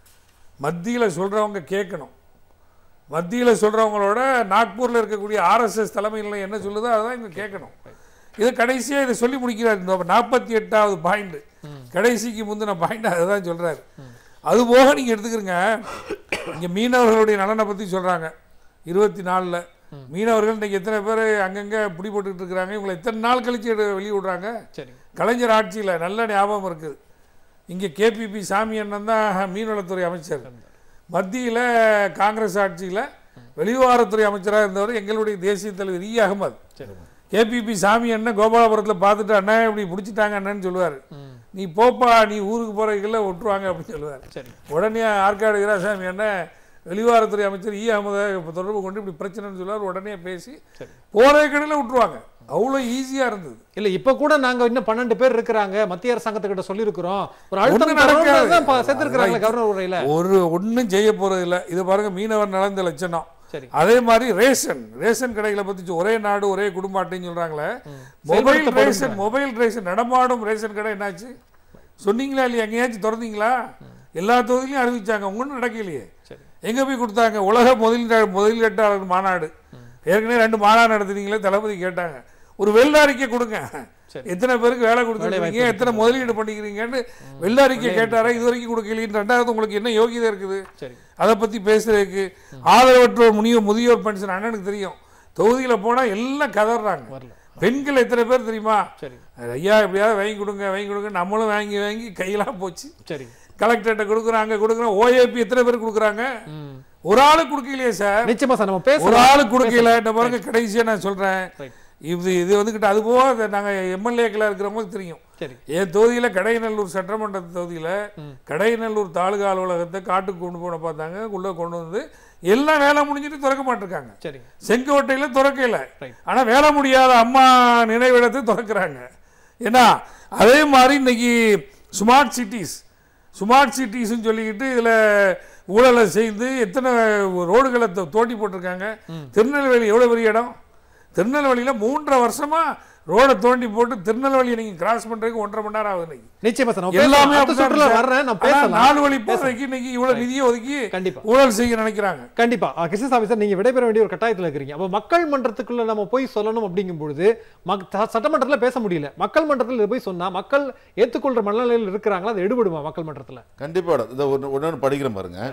மத்தியில் சொல்கிறவங்க கேட்கணும் மத்தியில் சொல்கிறவங்களோட நாக்பூரில் இருக்கக்கூடிய ஆர்எஸ்எஸ் தலைமையில் என்ன சொல்லுதோ அதான் இங்கே கேட்கணும் இதை கடைசியாக இதை சொல்லி முடிக்கிறார் இந்த நாற்பத்தி எட்டாவது பாயிண்ட் கடைசிக்கு முந்தின பாயிண்ட் அதை தான் சொல்கிறாரு அது போக நீங்கள் எடுத்துக்கிறங்க இங்கே மீனவர்களுடைய நலனை பற்றி சொல்கிறாங்க இருபத்தி நாலில் மீனவர்கள் இன்னைக்கு எத்தனை பேர் அங்கங்கே பிடிபட்டுக்கிட்டு இருக்கிறாங்க இவங்களை எத்தனை நாள் கழிச்சு எடு- வெளிய விடுறாங்க சரி கலைஞர் ஆட்சியில் நல்ல ஞாபகம் இருக்குது இங்கே கேபிபி சாமி அண்ணன் தான் மீன்வளத்துறை அமைச்சர் மத்தியில் காங்கிரஸ் ஆட்சியில் வெளிவிவகாரத்துறை அமைச்சராக இருந்தவர் எங்களுடைய தேசிய தலைவர் இ அகமது சரி கேபிபி சாமி அண்ணன் கோபாலபுரத்தில் பார்த்துட்டு அண்ணா இப்படி பிடிச்சிட்டாங்க அண்ணன்னு சொல்லுவார் ம் நீ போப்பா நீ ஊருக்கு போகிறதுக்குள்ள விட்டுருவாங்க அப்படின்னு சொல்லுவார் சரி உடனே ஆற்காடு வீராசாமி அண்ணன் வெளிவாரத்துறை அமைச்சர் இ அகமதை தொடர்பு கொண்டு இப்படி பிரச்சனைன்னு சொல்லுவார் உடனே பேசி சரி போகிற கடையில் விட்டுருவாங்க அவ்வளோ ஈஸியாக இருந்தது இல்ல இப்ப கூட நாங்க இன்னும் பன்னெண்டு பேர் இருக்கிறாங்க மத்திய அரசாங்கத்துக்கிட்ட சொல்லியிருக்கிறோம் ஒரு அழுத்தம் ஒண்ணும் நடக்காது. தரணும் சேர்த்திருக்கிறாங்க கவர்னர் உரையில ஒரு ஒன்றும் செய்ய போறது இல்ல இது பாருங்க மீனவர் நலந்த லட்சணம் சரி அதே மாதிரி ரேஷன் ரேஷன் கடைகளை பத்தி ஒரே நாடு ஒரே குடும்ப அட்டைன்னு சொல்றாங்களே மொபைல் செயல்படுத்தப்படும் ரேஷன் மொபைல் ரேஷன் நடமாடும் ரேஷன் கடை என்னாச்சு சொன்னீங்களா இல்லையா எங்கேயாச்சும் திறந்தீங்களா எல்லா தொகுதியிலையும் அறிவிச்சாங்க ஒன்றும் நடக்கலையே சரி எங்க போய் கொடுத்தாங்க உலக முதலீட்டு முதலீட்டாளர் மாநாடு ஏற்கனவே ரெண்டு மாநாடு நடத்துனீங்களே தளபதி கேட்டாங்க ஒரு வெள்ள அறிக்கை கொடுங்க சரி. எத்தனை பேருக்கு வேலை கொடுத்துருக்கீங்க எத்தனை முதலீடு பண்ணிக்கிறீங்கன்னு வெள்ள அறிக்கை கேட்டாரா இது வரைக்கும் கொடுக்கலைன்னு ரெண்டாவது உங்களுக்கு என்ன யோகியதை இருக்குது சரி அதை பற்றி பேசுறதுக்கு ஆதரவற்றோர் முனியோர் முதியோர் பென்ஷன் அண்ணனுக்கு தெரியும் தொகுதியில் போனால் எல்லாம் கதறாங்க வரல பெண்கள் எத்தனை பேர் தெரியுமா சரி ஐயா எப்படியாவது வாங்கி கொடுங்க வாங்கி கொடுங்க நம்மளும் வாங்கி வாங்கி கையெல்லாம் போச்சு சரி கலெக்டர்கிட்ட கொடுக்குறோம் அங்கே கொடுக்குறோம் ஓஏபி எத்தனை பேர் கொடுக்குறாங்க ம் ஒரு ஆளுக்கு கொடுக்கலையே சார் நிச்சயமா சார் நம்ம ஒரு பேசலாம் ஆளுக்கு கொடுக்கல இந்த பாருங்க கடைசியாக நான் சொல்கிறேன் ரைட் இது இது வந்துக்கிட்டு அது போக நாங்கள் எம்எல்ஏக்களாக இருக்கிறவங்களுக்கு தெரியும் சரி என் தொகுதியில் கடையநல்லூர் சட்டமன்ற தொகுதியில் ம். கடையநல்லூர் தாலுகா அலுவலகத்தை காட்டுக்கு கொண்டு போன பார்த்தாங்க உள்ளே கொண்டு வந்து எல்லாம் வேலை முடிஞ்சிட்டு திறக்க மாட்டிருக்காங்க சரிங்க செங்கோட்டையில் திறக்கல Right. ஆனால் வேலை முடியாத அம்மா நினைவிடத்தை திறக்கிறாங்க ஏன்னா அதே மாதிரி இன்னைக்கு ஸ்மார்ட் சிட்டிஸ் ஸ்மார்ட் சிட்டிஸ்ன்னு சொல்லிக்கிட்டு இதில் ஊழலை செய்து எத்தனை ரோடுகளை தோ- தோண்டி போட்டிருக்காங்க திருநெல்வேலி எவ்வளோ பெரிய இடம் திருநெல்வேலியில் மூன்றரை வருஷமா ரோடை தோண்டி போட்டு திருநெல்வேலியை நீங்கள் கிராஸ் பண்ணுறதுக்கு ஒன்றரை மணி நேரம் ஆகுது இன்னைக்கு நிச்சயமா சார் நம்ம எல்லாமே பேசலாம். அடுத்த அப்படிதான் சுற்றுல சார். வர்றேன் நான் ஆனா பேசலாம் நாலு வழி பாதைக்கு இன்னைக்கு இவ்வளவு நிதியை ஒதுக்கி கண்டிப்பா ஊழல் செய்ய நினைக்கிறாங்க கண்டிப்பா அஹ், கிருஷ்ணசாமி சார் நீங்க விடைபெற வேண்டிய ஒரு கட்டாயத்துல இருக்கிறீங்க அப்ப மக்கள் மன்றத்துக்குள்ள நம்ம போய் சொல்லணும் அப்படிங்கும் பொழுது மக்- ச- சட்டமன்றத்துல பேச முடியல மக்கள் மன்றத்துல போய் சொன்னா மக்கள் ஏத்துக்கொள்ற மனநிலையில் இருக்கிறாங்களா அது எடுபடுமா மக்கள் மன்றத்துல கண்டிப்பாக இதை ஒன்று ஒன்று படிக்கிறேன் பாருங்க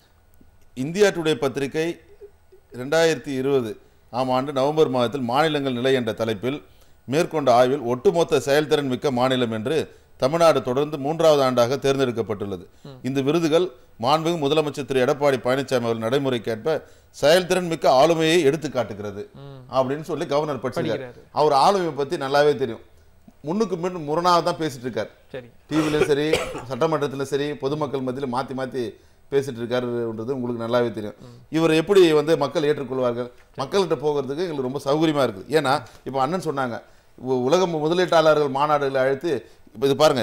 இந்தியா டுடே பத்திரிகை ரெண்டாயிரத்தி இருபது ஆம் ஆண்டு நவம்பர் மாதத்தில் மாநிலங்கள் நிலை என்ற தலைப்பில் மேற்கொண்ட ஆய்வில் ஒட்டுமொத்த செயல்திறன் மிக்க மாநிலம் என்று தமிழ்நாடு தொடர்ந்து மூன்றாவது ஆண்டாக தேர்ந்தெடுக்கப்பட்டுள்ளது இந்த விருதுகள் மாண்புமிகு முதலமைச்சர் திரு எடப்பாடி பழனிசாமி அவர்கள் நடைமுறைக்கேற்ப செயல்திறன் மிக்க ஆளுமையை எடுத்து காட்டுகிறது அப்படின்னு சொல்லி கவர்னர் படிச்சிருக்காரு படிக்கிறாரு. அவர் ஆளுமையை பத்தி நல்லாவே தெரியும் முன்னுக்கு முன் முரணாக தான் பேசிட்டு இருக்கார் சரி டிவிலையும் சரி சட்டமன்றத்திலும் சரி பொதுமக்கள் மத்தியில் மாற்றி மாற்றி பேசிட்டு இருக்காருன்றது உங்களுக்கு நல்லாவே தெரியும் இவர் எப்படி வந்து மக்கள் ஏற்றுக்கொள்வார்கள் மக்கள்கிட்ட போகிறதுக்கு எங்களுக்கு ரொம்ப சௌகரியமா இருக்குது ஏன்னா இப்போ அண்ணன் சொன்னாங்க உ- உலக முதலீட்டாளர்கள் மாநாடுகளை அழைத்து இப்போ இது பாருங்க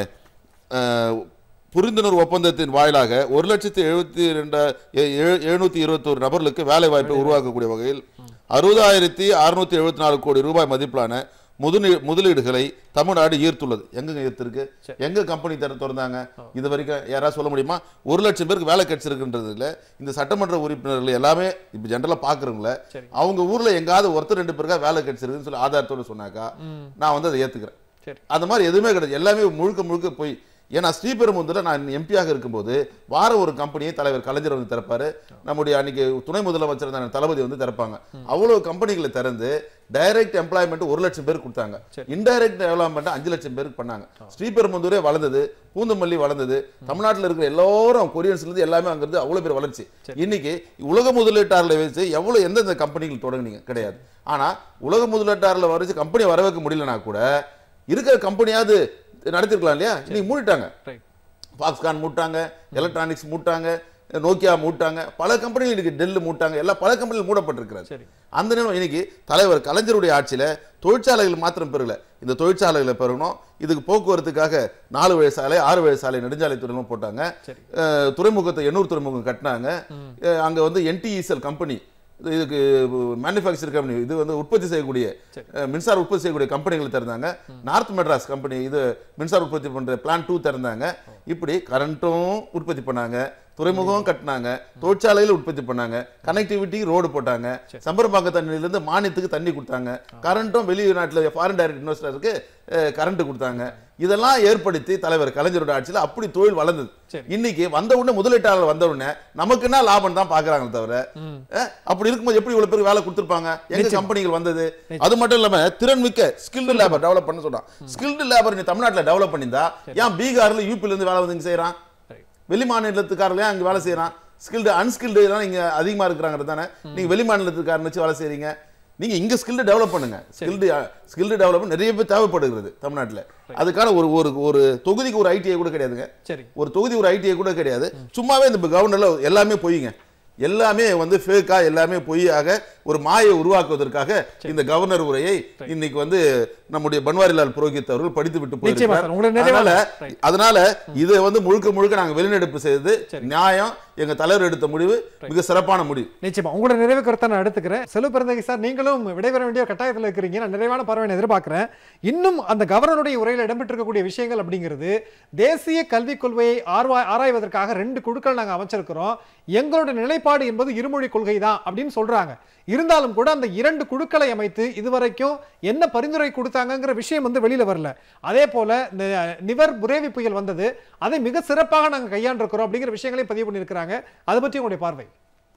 அஹ், புரிந்துணர்வு ஒப்பந்தத்தின் வாயிலாக ஒரு லட்சத்தி எழுபத்தி ரெண்டா எழுநூத்தி இருபத்தோரு நபர்களுக்கு வேலை வாய்ப்பை உருவாக்கக்கூடிய வகையில் அறுபதாயிரத்தி அறுநூத்தி எழுபத்தி நாலு கோடி ரூபாய் மதிப்பிலான முதலீ முதலீடுகளை தமிழ்நாடு ஈர்த்துள்ளது எங்கங்க ஈர்த்திருக்கு எங்க கம்பெனி தர திறந்தாங்க இது வரைக்கும் யாராவது சொல்ல முடியுமா ஒரு லட்சம் பேருக்கு வேலை கிடைச்சிருக்குன்றதுல இந்த சட்டமன்ற உறுப்பினர்கள் எல்லாமே இப்போ ஜென்ரலாக பார்க்குறவங்கள சரி. அவங்க ஊர்ல எங்காவது ஒருத்தர் ரெண்டு பேருக்கா வேலை கிடைச்சிருக்குன்னு சொல்லி ஆதாரத்தோட சொன்னாக்கா நான் வந்து அதை ஏத்துக்கிறேன் சரி அந்த மாதிரி எதுவுமே கிடையாது எல்லாமே முழுக்க முழுக்க போய் ஏன்னா ஸ்ரீபெரும்புதூரில் நான் எம்பியாக இருக்கும்போது வார ஒரு கம்பெனியை தலைவர் கலைஞர் வந்து திறப்பாரு நம்முடைய அன்னைக்கு துணை முதலமைச்சர் இருந்தாங்க, தளபதி வந்து திறப்பாங்க அவ்வளவு கம்பெனிகளை திறந்து டைரக்ட் எம்ப்ளாய்மெண்ட் ஒரு லட்சம் பேர் கொடுத்தாங்க இன்டைரக்ட் டெவலப்மெண்ட் அஞ்சு லட்சம் பேருக்கு பண்ணாங்க ஸ்ரீபெரும்புதூரே வளர்ந்தது பூந்தமல்லி வளர்ந்தது தமிழ்நாட்டில் இருக்கிற எல்லாரும் கொரியன்ஸ்ல இருந்து எல்லாமே அங்கிருந்து அவ்வளவு பேர் வளர்ச்சி இன்னைக்கு உலக முதலீட்டாளர்களை வச்சு எவ்வளவு எந்தெந்த கம்பெனிகள் தொடங்குனீங்க கிடையாது ஆனா உலக முதலீட்டாளர்களை வரைச்சு கம்பெனி வர வைக்க முடியலனா கூட இருக்கிற கம்பெனியாவது நடத்திருக்கலாம் இல்லையா இன்னைக்கு மூடிட்டாங்க ரைட் ஃபாக்ஸ்கான் மூட்டாங்க எலக்ட்ரானிக்ஸ் மூட்டாங்க நோக்கியா மூட்டாங்க பல கம்பெனிகள் இன்னைக்கு டெல்லு மூட்டாங்க எல்லா பல கம்பெனிகள் மூடப்பட்டிருக்கிறது சரி அந்த நேரம் இன்னைக்கு தலைவர் கலைஞருடைய ஆட்சியில தொழிற்சாலைகள் மாத்திரம் பெறல இந்த தொழிற்சாலைகளை பெறணும் இதுக்கு போக்குவரத்துக்காக நாலு வழி சாலை ஆறு வழி சாலை நெடுஞ்சாலை துறைமுகம் போட்டாங்க சரி. அஹ், துறைமுகத்தை எண்ணூர் துறைமுகம் கட்டினாங்க அஹ், அங்க வந்து என்டிஇசல் கம்பெனி இதுக்கு மேனுஃபேக்சர் கம்பெனி இது வந்து உற்பத்தி செய்யக்கூடிய சரி. அஹ், மின்சார உற்பத்தி செய்யக்கூடிய கம்பெனிகள் திறந்தாங்க நார்த் மெட்ராஸ் கம்பெனி இது மின்சார உற்பத்தி பண்ற பிளான் டூ திறந்தாங்க இப்படி கரண்ட்டும் உற்பத்தி பண்ணாங்க துறைமுகம் கட்டினாங்க தொழிற்சாலையில் உற்பத்தி பண்ணாங்க கனெக்டிவிட்டி ரோடு போட்டாங்க சம்பரம்பாக்க தண்ணியிலிருந்து மானியத்துக்கு தண்ணி கொடுத்தாங்க கரண்ட்டும் வெளிநாட்டில் ஃபாரின் டைரக்ட் இன்வெஸ்டருக்கு கரண்ட் கொடுத்தாங்க இதெல்லாம் ஏற்படுத்தி தலைவர் கலைஞரோட ஆட்சியில் அப்படி தொழில் வளர்ந்தது சரி. இன்னைக்கு வந்த உடனே முதலீட்டாளர் வந்த உடனே நமக்கு என்ன லாபம் தான் பாக்குறாங்க தவிர அஹ், அப்படி இருக்கும்போது எப்படி இவ்வளவு பேருக்கு வேலை கொடுத்துருப்பாங்க எங்க கம்பெனிகள் வந்தது அது மட்டும் இல்லாம திறன்மிக்க ஸ்கில்டு லேபர் டெவலப் பண்ண சொல்றான் ஸ்கில்டு லேபர் நீ தமிழ்நாட்டுல டெவலப் பண்ணியிருந்தா ஏன் பீகார்ல யூபில இருந்து வேலை வந்து இங்க செய்யறான் ரைட் வெளி மாநிலத்துக்காரர்களே அங்க வேலை செய்யறான் ஸ்கில்டு அன்ஸ்கில்டு தான் இங்க அதிகமா இருக்கிறாங்க தானே நீங்க வெளி மாநிலத்துக்காரன் வச்சு வேலை செய்றீங்க நீங்க இங்க ஸ்கில்டு டெவலப் பண்ணுங்க ஸ்கில்டு ஸ்கில்டு டெவலப் நிறைய பேர் தேவைப்படுகிறது தமிழ்நாட்டுல அதுக்கான ஒரு ஒரு ஒரு தொகுதிக்கு ஒரு ஐடிஐ கூட கிடையாதுங்க சரி ஒரு தொகுதி ஒரு ஐடிஐ கூட கிடையாது சும்மாவே இந்த கவர்னர்ல எல்லாமே பொய்ங்க எல்லாமே வந்து ஃபேக்கா எல்லாமே பொய்யாக ஒரு மாயை உருவாக்குவதற்காக இந்த கவர்னர் உரையை இன்னைக்கு வந்து நம்முடைய பன்வாரிலால் புரோஹித் அவர்கள் படித்து விட்டு நிச்சயமா போயிருக்கார் சார். உங்களை நிறைவா- அதனால Right. அதனால இதை வந்து முழுக்க முழுக்க நாங்க வெளிநடப்பு செய்தது நியாயம் எங்க தலைவர் எடுத்த முடிவு மிக சிறப்பான முடிவு நிச்சயமா உங்களோட நிறைவு கருத்தை நான் எடுத்துக்கிறேன் செல்வ பிறந்தகை சார் நீங்களும் விடைபெற வேண்டிய கட்டாயத்தில் இருக்கிறீங்க நான் நிறைவான பார்வையை எதிர்பார்க்கிறேன் இன்னும் அந்த கவர்னருடைய உரையில் இடம்பெற்றிருக்கக்கூடிய விஷயங்கள் அப்படிங்கிறது தேசிய கல்விக் கொள்கையை ஆர்வா ஆராய்வதற்காக ரெண்டு குழுக்கள் நாங்கள் அமைச்சிருக்கிறோம் எங்களோட நிலைப்பாடு என்பது இருமொழி கொள்கை தான் அப்படின்னு சொல்றாங்க இருந்தாலும் கூட அந்த இரண்டு குழுக்களை அமைத்து இதுவரைக்கும் என்ன பரிந்துரை கொடுத்தாங்கங்கிற விஷயம் வந்து வெளியில வரல அதே போல இந்த நிவர் புரேவி புயல் வந்தது அதை மிக சிறப்பாக நாங்கள் கையாண்டிருக்கிறோம் அப்படிங்கிற விஷயங்களை பதிவு பண்ணியிருக்கிறாங்க அதை பற்றி உங்களுடைய பார்வை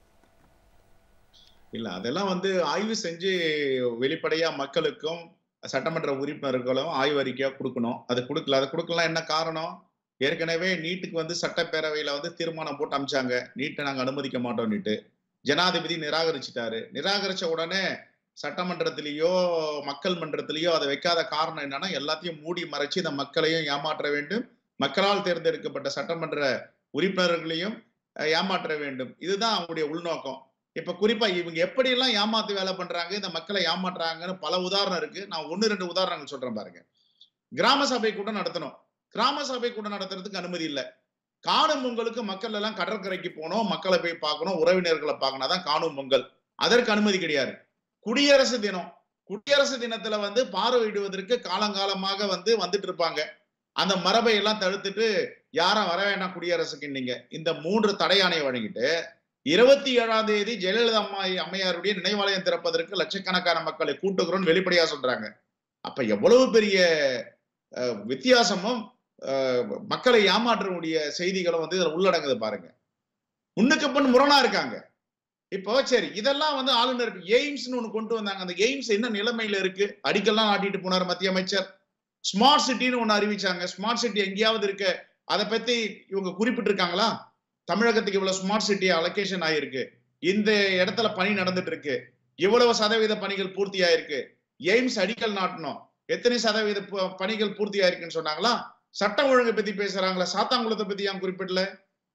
இல்ல அதெல்லாம் வந்து ஆய்வு செஞ்சு வெளிப்படையா மக்களுக்கும் சட்டமன்ற உறுப்பினர்களும் ஆய்வு அறிக்கையா கொடுக்கணும் அது கொடுக்கல அதை கொடுக்கலாம் என்ன காரணம் ஏற்கனவே நீட்டுக்கு வந்து சட்டப்பேரவையில வந்து தீர்மானம் போட்டு அமிச்சாங்க நீட்டை நாங்க அனுமதிக்க மாட்டோம்னுட்டு ஜனாதிபதி நிராகரிச்சிட்டாரு நிராகரிச்ச உடனே சட்டமன்றத்திலேயோ மக்கள் மன்றத்திலேயோ அதை வைக்காத காரணம் என்னன்னா எல்லாத்தையும் மூடி மறைச்சு இந்த மக்களையும் ஏமாற்ற வேண்டும் மக்களால் தேர்ந்தெடுக்கப்பட்ட சட்டமன்ற உறுப்பினர்களையும் அஹ், ஏமாற்ற வேண்டும் இதுதான் அவங்களுடைய உள்நோக்கம் இப்ப குறிப்பா இவங்க எப்படி எல்லாம் ஏமாத்து வேலை பண்றாங்க இந்த மக்களை ஏமாற்றுறாங்கன்னு பல உதாரணம் இருக்கு நான் ஒன்னு ரெண்டு உதாரணங்கள் சொல்றேன் பாருங்க கிராம சபை கூட்டம் நடத்தணும் கிராம சபை கூட்டம் நடத்துறதுக்கு அனுமதி இல்ல காணும் பொங்கலுக்கு மக்கள் எல்லாம் கடற்கரைக்கு போகணும் மக்களை போய் பார்க்கணும் உறவினர்களை பார்க்கணும் அதான் காணும் பொங்கல் அதற்கு அனுமதி கிடையாது குடியரசு தினம் குடியரசு தினத்துல வந்து பார்வையிடுவதற்கு காலங்காலமாக வந்து வந்துட்டு இருப்பாங்க அந்த மரபை எல்லாம் தடுத்துட்டு யாரும் வர வேண்டாம் குடியரசுக்கு நீங்க இந்த மூன்று தடையாணையை வழங்கிட்டு இருபத்தி ஏழாம் தேதி ஜெயலலிதா அம்மா அம்மையாருடைய நினைவாலயம் திறப்பதற்கு லட்சக்கணக்கான மக்களை கூட்டுகிறோம்னு வெளிப்படையா சொல்றாங்க அப்ப எவ்வளவு பெரிய அஹ், வித்தியாசமும் அஹ், மக்களை ஏமாற்றக்கூடிய செய்திகளும் வந்து இதுல உள்ளடங்குது பாருங்க முன்னுக்கு பின் முரணா இருக்காங்க இப்போ சரி இதெல்லாம் வந்து ஆளுநர் எய்ம்ஸ்னு ஒண்ணு கொண்டு வந்தாங்க அந்த எய்ம்ஸ் என்ன நிலைமையில இருக்கு அடிக்கல்லாம் நாட்டிட்டு போனார் மத்திய அமைச்சர் ஸ்மார்ட் சிட்டின்னு ஒண்ணு அறிவிச்சாங்க ஸ்மார்ட் சிட்டி எங்கேயாவது இருக்க அதை பத்தி இவங்க குறிப்பிட்டிருக்காங்களா தமிழகத்துக்கு இவ்வளவு ஸ்மார்ட் சிட்டி அலோகேஷன் ஆயிருக்கு இந்த இடத்துல பணி நடந்துட்டு இருக்கு இவ்வளவு சதவீத பணிகள் பூர்த்தி ஆயிருக்கு எய்ம்ஸ் அடிக்கல் நாட்டணும் எத்தனை சதவீத ப- பணிகள் பூர்த்தி ஆயிருக்குன்னு சொன்னாங்களா சட்டம் ஒழுங்கை பத்தி பேசுறாங்களா சாத்தாங்குளத்தை பத்தி ஏன் குறிப்பிடல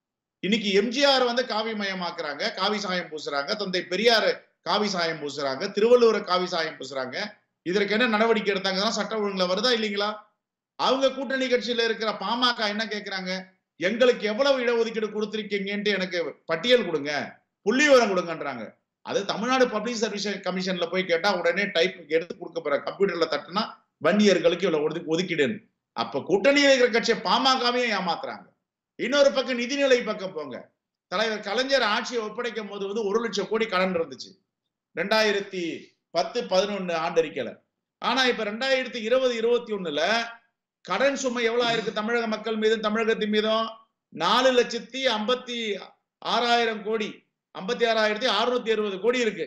இன்னைக்கு எம்ஜிஆர் வந்து காவி மயமாக்குறாங்க காவி சாயம் பூசுறாங்க தந்தை பெரியார் காவி சாயம் பூசுறாங்க திருவள்ளுவரை காவி சாயம் பூசுறாங்க இதற்கு என்ன நடவடிக்கை எடுத்தாங்கன்னா சட்ட ஒழுங்குல வருதா இல்லைங்களா அவங்க கூட்டணி கட்சியில இருக்கிற பாமக என்ன கேக்குறாங்க எங்களுக்கு எவ்வளவு இடஒதுக்கீடு கொடுத்திருக்கீங்கன்ட்டு எனக்கு பட்டியல் கொடுங்க புள்ளி விவரம் கொடுங்கன்றாங்க அது தமிழ்நாடு பப்ளிக் சர்வீஸ் கமிஷன்ல போய் கேட்டா உடனே டைப் எடுத்து கொடுக்க போற கம்ப்யூட்டர்ல தட்டுனா வன்னியர்களுக்கு இவ்வளவு ஒதுக்கி- ஒதுக்கீடுன்னு அப்ப கூட்டணியில் இருக்கிற கட்சியை பாமகவையும் ஏமாத்துறாங்க இன்னொரு பக்கம் நிதிநிலை பக்கம் போங்க தலைவர் கலைஞர் ஆட்சியை ஒப்படைக்கும் போது வந்து ஒரு லட்சம் கோடி கடன் இருந்துச்சு ரெண்டாயிரத்தி பத்து பதினொன்னு ஆண்டறிக்கையில ஆனா இப்ப ரெண்டாயிரத்தி இருபது இருபத்தி ஒண்ணுல கடன் சுமை எவ்வளவு ஆயிருக்கு தமிழக மக்கள் மீதும் தமிழகத்தின் மீதும் நாலு லட்சத்தி ஐம்பத்தி ஆறாயிரம் கோடி ஐம்பத்தி ஆறாயிரத்தி அறுநூத்தி அறுபது கோடி இருக்கு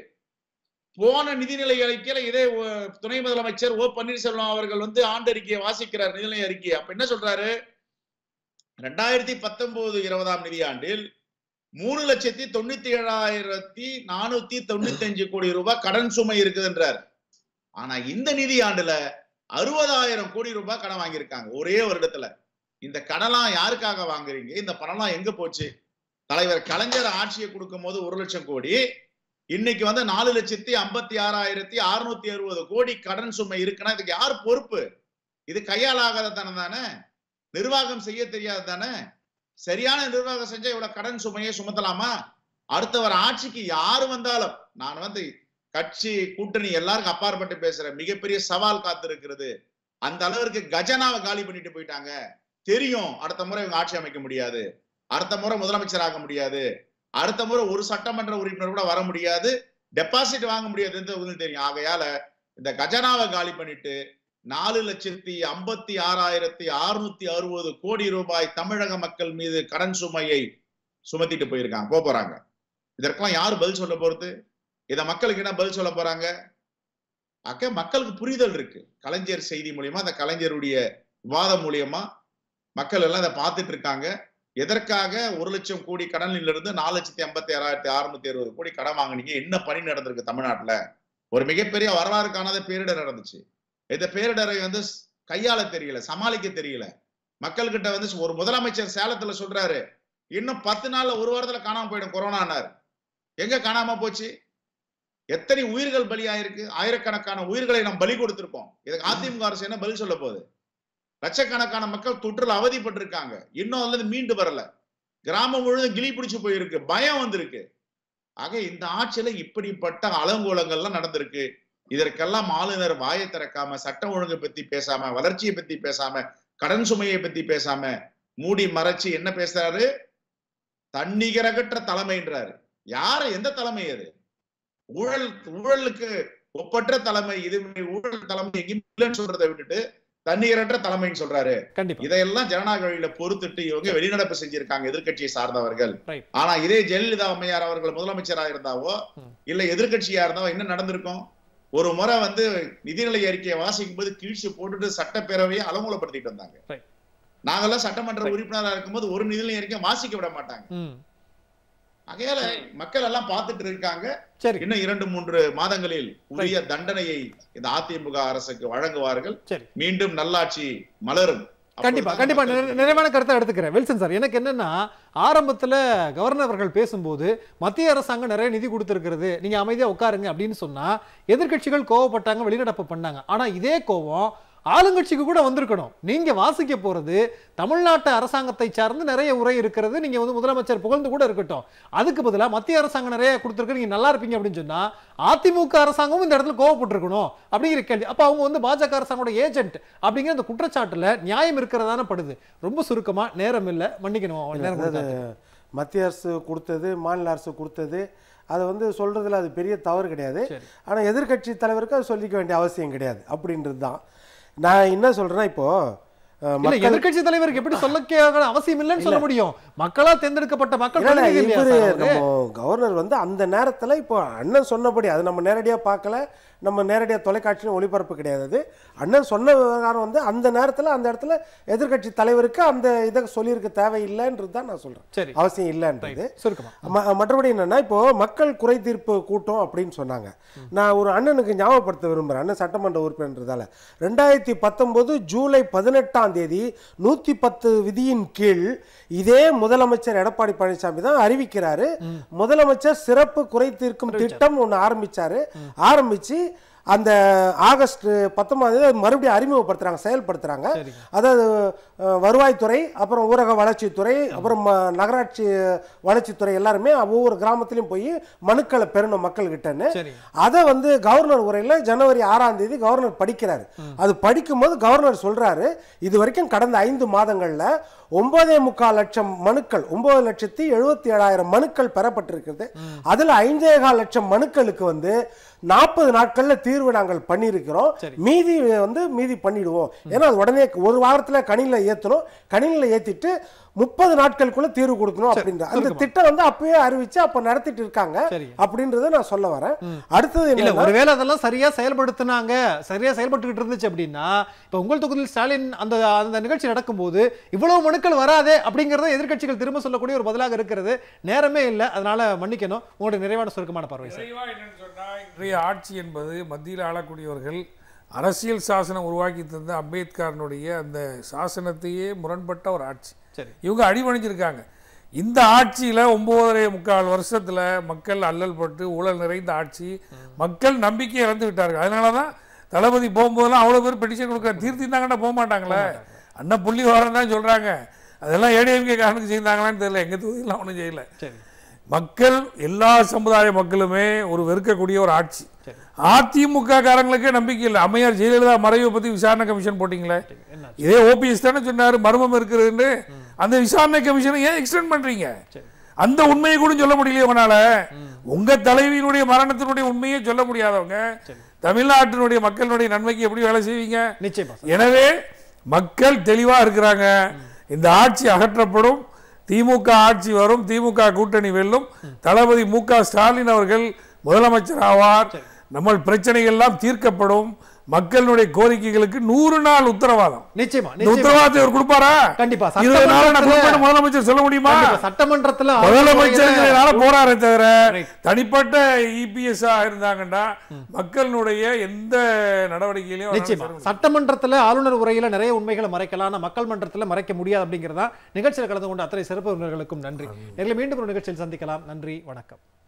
போன நிதிநிலை அறிக்கையில இதே ஓ- துணை முதலமைச்சர் ஓ பன்னீர்செல்வம் அவர்கள் வந்து ஆண்டறிக்கையை வாசிக்கிறார் நிதிநிலை அறிக்கையை அப்ப என்ன சொல்றாரு ரெண்டாயிரத்தி பத்தொன்பது இருபதாம் நிதியாண்டில் மூணு லட்சத்தி தொண்ணூத்தி ஏழாயிரத்தி நானூத்தி தொண்ணூத்தி அஞ்சு கோடி ரூபாய் கடன் சுமை இருக்குதுன்றார் ஆனா இந்த நிதி ஆண்டுல அறுபதாயிரம் கோடி ரூபாய் கடன் வாங்கியிருக்காங்க ஒரே வருடத்துல இந்த கடன்லாம் யாருக்காக வாங்குறீங்க இந்த பணம்லாம் எங்க போச்சு தலைவர் கலைஞர் ஆட்சியை கொடுக்கும் போது ஒரு லட்சம் கோடி இன்னைக்கு வந்து நாலு லட்சத்தி ஐம்பத்தி ஆறாயிரத்தி அறுநூத்தி அறுபது கோடி கடன் சுமை இருக்குன்னா இதுக்கு யார் பொறுப்பு இது கையாலாகாத தனம் தானே நிர்வாகம் செய்ய தெரியாது தானே சரியான நிர்வாகம் செஞ்சா இவ்வளவு கடன் சுமையை சுமத்தலாமா அடுத்தவர் ஆட்சிக்கு யாரு வந்தாலும் நான் வந்து கட்சி கூட்டணி எல்லாருக்கும் அப்பாற்பட்டு பேசுறேன் மிகப்பெரிய சவால் காத்திருக்கிறது அந்த அளவிற்கு கஜனாவை காலி பண்ணிட்டு போயிட்டாங்க தெரியும் அடுத்த முறை இவங்க ஆட்சி அமைக்க முடியாது அடுத்த முறை முதலமைச்சர் ஆக முடியாது அடுத்த முறை ஒரு சட்டமன்ற உறுப்பினர் கூட வர முடியாது டெபாசிட் வாங்க முடியாதுன்னு தெரியும் ஆகையால இந்த கஜனாவை காலி பண்ணிட்டு நாலு லட்சத்தி ஐம்பத்தி ஆறாயிரத்தி அறுநூத்தி அறுபது கோடி ரூபாய் தமிழக மக்கள் மீது கடன் சுமையை சுமத்திட்டு போயிருக்காங்க போக போறாங்க இதற்கெல்லாம் யார் பதில் சொல்ல போறது இத மக்களுக்கு என்ன பதில் சொல்ல போறாங்க அக்க மக்களுக்கு புரிதல் இருக்கு கலைஞர் செய்தி மூலியமா அந்த கலைஞருடைய விவாதம் மூலியமா மக்கள் எல்லாம் இதை பார்த்துட்டு இருக்காங்க எதற்காக ஒரு லட்சம் கோடி கடனில் இருந்து நாலு லட்சத்தி ஐம்பத்தி ஆறாயிரத்தி அறுநூத்தி அறுபது கோடி கடன் வாங்குனீங்க என்ன பணி நடந்திருக்கு தமிழ்நாட்டுல ஒரு மிகப்பெரிய வரலாறு காணாத பேரிடர் நடந்துச்சு இந்த பேரிடரை வந்து ஸ்- கையாள தெரியல சமாளிக்க தெரியல மக்கள்கிட்ட வந்து ஒரு முதலமைச்சர் சேலத்துல சொல்றாரு இன்னும் பத்து நாள்ல ஒரு வாரத்துல காணாம போயிடும் கொரோனானார் எங்க காணாம போச்சு எத்தனை உயிர்கள் பலியாயிருக்கு ஆயிரக்கணக்கான உயிர்களை நாம் பலி கொடுத்திருக்கோம் இதுக்கு அதிமுக அரசு என்ன பதில் சொல்ல போகுது லட்சக்கணக்கான மக்கள் தொற்றுல அவதிப்பட்டிருக்காங்க இன்னும் அதுல இருந்து மீண்டு வரல கிராமம் முழுவதும் கிளி பிடிச்சு போயிருக்கு பயம் வந்திருக்கு ஆக இந்த ஆட்சியில இப்படிப்பட்ட அலங்கோலங்கள்லாம் நடந்திருக்கு இதற்கெல்லாம் ஆளுநர் வாயை திறக்காம சட்டம் ஒழுங்கை பத்தி பேசாம வளர்ச்சியை பத்தி பேசாம கடன் சுமையை பத்தி பேசாம மூடி மறைச்சு என்ன பேசுறாரு தன்னிகரகற்ற தலைமைன்றாரு யாரு எந்த தலைமை அது ஊழல் ஊழலுக்கு ஒப்பற்ற தலைமை இது ஊழல் தலைமை எங்கேயும் இல்லைன்னு சொல்றதை விட்டுட்டு தன்னிகரற்ற தலைமைன்னு சொல்றாரு கண்டிப்பா இதையெல்லாம் ஜனநாயக வழியில பொறுத்துட்டு இவங்க வெளிநடப்பு செஞ்சிருக்காங்க எதிர்க்கட்சியை சார்ந்தவர்கள் Right. ஆனா இதே ஜெயலலிதா அம்மையார் அவர்கள் முதலமைச்சரா இருந்தாவோ ம். இல்ல எதிர்க்கட்சியா இருந்தாவோ என்ன நடந்திருக்கும் ஒரு முறை வந்து நிதிநிலை அறிக்கையை வாசிக்கும் போது கீழ்ச்சி போட்டுட்டு சட்டப்பேரவையை அலங்கூலப்படுத்திட்டு வந்தாங்க Right. நாங்கெல்லாம் சட்டமன்ற உறுப்பினரா இருக்கும்போது ஒரு நிதிநிலை அறிக்கை வாசிக்க விட மாட்டாங்க ம் ஆகையால மக்கள் எல்லாம் பார்த்துட்டு இருக்காங்க சரி இன்னும் இரண்டு மூன்று மாதங்களில் உரிய தண்டனையை இந்த அதிமுக அரசுக்கு வழங்குவார்கள் சரி மீண்டும் நல்லாட்சி மலரும் கண்டிப்பா அப்பொழுதுதான் கண்டிப்பா மக்களுக்கு நிறை- நிறைவான கருத்தை எடுத்துக்கிறேன் வில்சன் சார் எனக்கு என்னன்னா ஆரம்பத்துல கவர்னர் அவர்கள் பேசும்போது மத்திய அரசாங்கம் நிறைய நிதி கொடுத்திருக்கிறது நீங்க அமைதியா உட்காருங்க அப்படின்னு சொன்னா எதிர்க்கட்சிகள் கோவப்பட்டாங்க வெளிநடப்பு பண்ணாங்க ஆனா இதே கோவம் ஆளுங்கட்சிக்கு கூட வந்திருக்கணும் நீங்க வாசிக்க போறது தமிழ்நாட்டு அரசாங்கத்தை சார்ந்து நிறைய உரை இருக்கிறது நீங்க வந்து முதலமைச்சர் புகழ்ந்து கூட இருக்கட்டும் அதுக்கு பதிலா மத்திய அரசாங்கம் நிறைய கொடுத்திருக்கு நீங்க நல்லா இருப்பீங்க அப்படின்னு சொன்னா அதிமுக அரசாங்கமும் இந்த இடத்துல கோவப்பட்டிருக்கணும் அப்படிங்கிற கேள்வி அப்ப அவங்க வந்து பாஜக அரசாங்கோட ஏஜென்ட் அப்படிங்கிற அந்த குற்றச்சாட்டுல நியாயம் இருக்கிறதான படுது ரொம்ப சுருக்கமா நேரம் இல்ல மன்னிக்கணும் நேரம் அதாவது கொடுத்தாச்சு. மத்திய அரசு கொடுத்தது மாநில அரசு கொடுத்தது அதை வந்து சொல்றதுல அது பெரிய தவறு கிடையாது சரி. ஆனா எதிர்க்கட்சி தலைவருக்கு அது சொல்லிக்க வேண்டிய அவசியம் கிடையாது அப்படின்றது தான் நான் என்ன சொல்றேன்னா இப்போ அஹ், இல்ல மக்கள் எதிர்க்கட்சி தலைவருக்கு எப்படி சொல்ல அவசியம் இல்லைன்னு சொல்ல முடியும் மக்களா தேர்ந்தெடுக்கப்பட்ட மக்கள் இல்ல, இல்ல, பிரதிநிதி இல்லையா இவரு சார் அவரு? நம்ம கவர்னர் வந்து அந்த நேரத்துல இப்போ அண்ணன் சொன்னபடி அது நம்ம நேரடியா பார்க்கல நம்ம நேரடியா தொலைக்காட்சியிலும் ஒளிபரப்பு கிடையாது அது. அண்ணன் சொன்ன விவகாரம் வந்து அந்த நேரத்துல அந்த இடத்துல எதிர்க்கட்சி தலைவருக்கு அந்த இதை சொல்லியிருக்க தேவையில்லைன்றது தான் நான் சொல்றேன் சரி அவசியம் இல்லைன்றது ரைட். சுருக்கமா ம- மற்றபடி என்னன்னா இப்போ மக்கள் குறை தீர்ப்பு கூட்டம் அப்படின்னு சொன்னாங்க நான் ஒரு அண்ணனுக்கு ஞாபகப்படுத்த விரும்புறேன் அண்ணன் சட்டமன்ற உறுப்பினர்ன்றதால ரெண்டாயிரத்தி பத்தொன்பது ஜூலை பதினெட்டாம் ஒன்பதாம் தேதி நூத்தி பத்து விதியின் கீழ் இதே முதலமைச்சர் எடப்பாடி பழனிசாமி தான் அறிவிக்கிறாரு முதலமைச்சர் சிறப்பு குறை தீர்க்கும் திட்டம் ஒன்று ஆரம்பிச்சாரு ஆரம்பிச்சு அந்த ஆகஸ்ட் பத்தொன்பதாம் தேதி அது மறுபடியும் அறிமுகப்படுத்துறாங்க செயல்படுத்துறாங்க சரிங்க. அதாவது அஹ், வருவாய்த்துறை அப்புறம் ஊரக வளர்ச்சித்துறை அப்புறம் ம- நகராட்சி வளர்ச்சித்துறை எல்லாருமே ஒவ்வொரு கிராமத்திலையும் போய் மனுக்களை பெறணும் மக்கள்கிட்டன்னு சரிங்க அதை வந்து கவர்னர் உரையில ஜனவரி ஆறாம் தேதி கவர்னர் படிக்கிறாரு அது படிக்கும்போது கவர்னர் சொல்றாரு இது வரைக்கும் கடந்த ஐந்து மாதங்கள்ல ஒன்பதே முக்கால் லட்சம் மனுக்கள் ஒன்பது லட்சத்தி எழுபத்தி ஏழாயிரம் மனுக்கள் பெறப்பட்டிருக்கிறது அதுல ஐந்தே கால் லட்சம் மனுக்களுக்கு வந்து நாற்பது நாட்கள்ல தீர்வு நாங்கள் பண்ணியிருக்கிறோம் சரி. மீதி வந்து மீதி பண்ணிடுவோம் ஏன்னா அது உடனே ஒரு வாரத்துல கணினில ஏத்தணும் கணினில ஏத்திட்டு முப்பது நாட்களுக்குள்ள தீர்வு கொடுக்கணும் அப்படின்ற அந்த சுருக்கமா. திட்டம் வந்து அப்பயே அறிவிச்சு அப்ப நடத்திட்டு இருக்காங்க சரிங்க. அப்படின்றத நான் சொல்ல வரேன் அடுத்தது இல்ல என்னன்னா ஒருவேளை அதெல்லாம் சரியா செயல்படுத்தினாங்க சரியா செயல்பட்டுக்கிட்டு இருந்துச்சு அப்படின்னா இப்ப உங்கள் தொகுதியில் ஸ்டாலின் அந்த அந்த நிகழ்ச்சி நடக்கும்போது இவ்வளவு மனுக்கள் வராதே அப்படிங்கறத எதிர்க்கட்சிகள் திரும்ப சொல்லக்கூடிய ஒரு பதிலாக இருக்கிறது நேரமே இல்லை அதனால மன்னிக்கணும் உங்களுடைய நிறைவான சுருக்கமான பார்வை சார் நிறைவா என்னன்னு சொன்னா இன்றைய ஆட்சி என்பது மத்தியில் ஆளக்கூடியவர்கள் அரசியல் சாசனம் உருவாக்கி தந்த அம்பேத்கரனுடைய அந்த சாசனத்தையே முரண்பட்ட ஒரு ஆட்சி சரி இவங்க அடிபணிஞ்சிருக்காங்க இந்த ஆட்சியில ஒன்பதரை முக்கால் வருஷத்துல மக்கள் அல்லல் பட்டு ஊழல் நிறைந்த ஆட்சி மக்கள் நம்பிக்கை இழந்து விட்டார்கள் அதனால தான் தளபதி போகும்போதெல்லாம் அவ்வளோ பேர் பெட்டிஷன் கொடுக்க தீர்த்திருந்தாங்கன்னா போக மாட்டாங்களே அண்ணன் புள்ளி வாரம் தான் சொல்றாங்க அதெல்லாம் ஏடிஎம்கே காரனுக்கு செய்தாங்களான்னு தெரியல எங்க தொகுதியில் ஒன்றும் செய்யல சரி மக்கள் எல்லா சமுதாய மக்களுமே ஒரு வெறுக்கக்கூடிய ஒரு ஆட்சி சரி. அதிமுக காரங்களுக்கே நம்பிக்கை இல்லை அம்மையார் ஜெயலலிதா மறைவை பத்தி விசாரணை கமிஷன் போட்டீங்களே என்ன இதே ஓபிஎஸ் தானே சொன்னாரு மர்மம் இருக்கிறதுன்னு அந்த விசாரணை கமிஷனை ஏன் எக்ஸ்டெண்ட் பண்றீங்க சரி. அந்த உண்மையை கூட சொல்ல முடியலையே உங்களால உங்க தலைவியினுடைய மரணத்தினுடைய உண்மையை சொல்ல முடியாதவங்க தமிழ்நாட்டினுடைய மக்களுடைய நன்மைக்கு எப்படி வேலை செய்வீங்க நிச்சயமா சார் எனவே மக்கள் தெளிவா இருக்கிறாங்க இந்த ஆட்சி அகற்றப்படும் திமுக ஆட்சி வரும் திமுக கூட்டணி வெல்லும் தளபதி மு க ஸ்டாலின் அவர்கள் முதலமைச்சர் ஆவார் நம்ம பிரச்சனைகள் எல்லாம் தீர்க்கப்படும் மக்களுடைய கோரிக்கைகளுக்கு நூறு நாள் உத்தரவாதம் நிச்சயமா இந்த நிச்சயமா உத்தரவாதத்தை அவர் கொடுப்பாரா கண்டிப்பா இருபது நாள் நான் சட்டமன்றத்துல- கொடுப்பேன்னு முதலமைச்சர் சொல்ல முடியுமா கண்டிப்பா, சட்டமன்றத்துல முதலமைச்சர்களால போறாரே தவிர Right. தனிப்பட்ட இபிஎஸ் இருந்தாங்கன்னா மக்களுடைய எந்த நடவடிக்கையிலையும் அவரால நிச்சயமா செல்ல சட்டமன்றத்துல ஆளுநர் உரையில நிறைய உண்மைகளை மறைக்கலாம் ஆனா மக்கள் மன்றத்துல மறைக்க முடியாது அப்படிங்கிறதா நிகழ்ச்சியில் கலந்து கொண்ட அத்தனை சிறப்பு விருந்தினர்களுக்கும் நன்றி நேரில் மீண்டும் ஒரு நிகழ்ச்சியில் சந்திக்கலாம் நன்றி வணக்கம்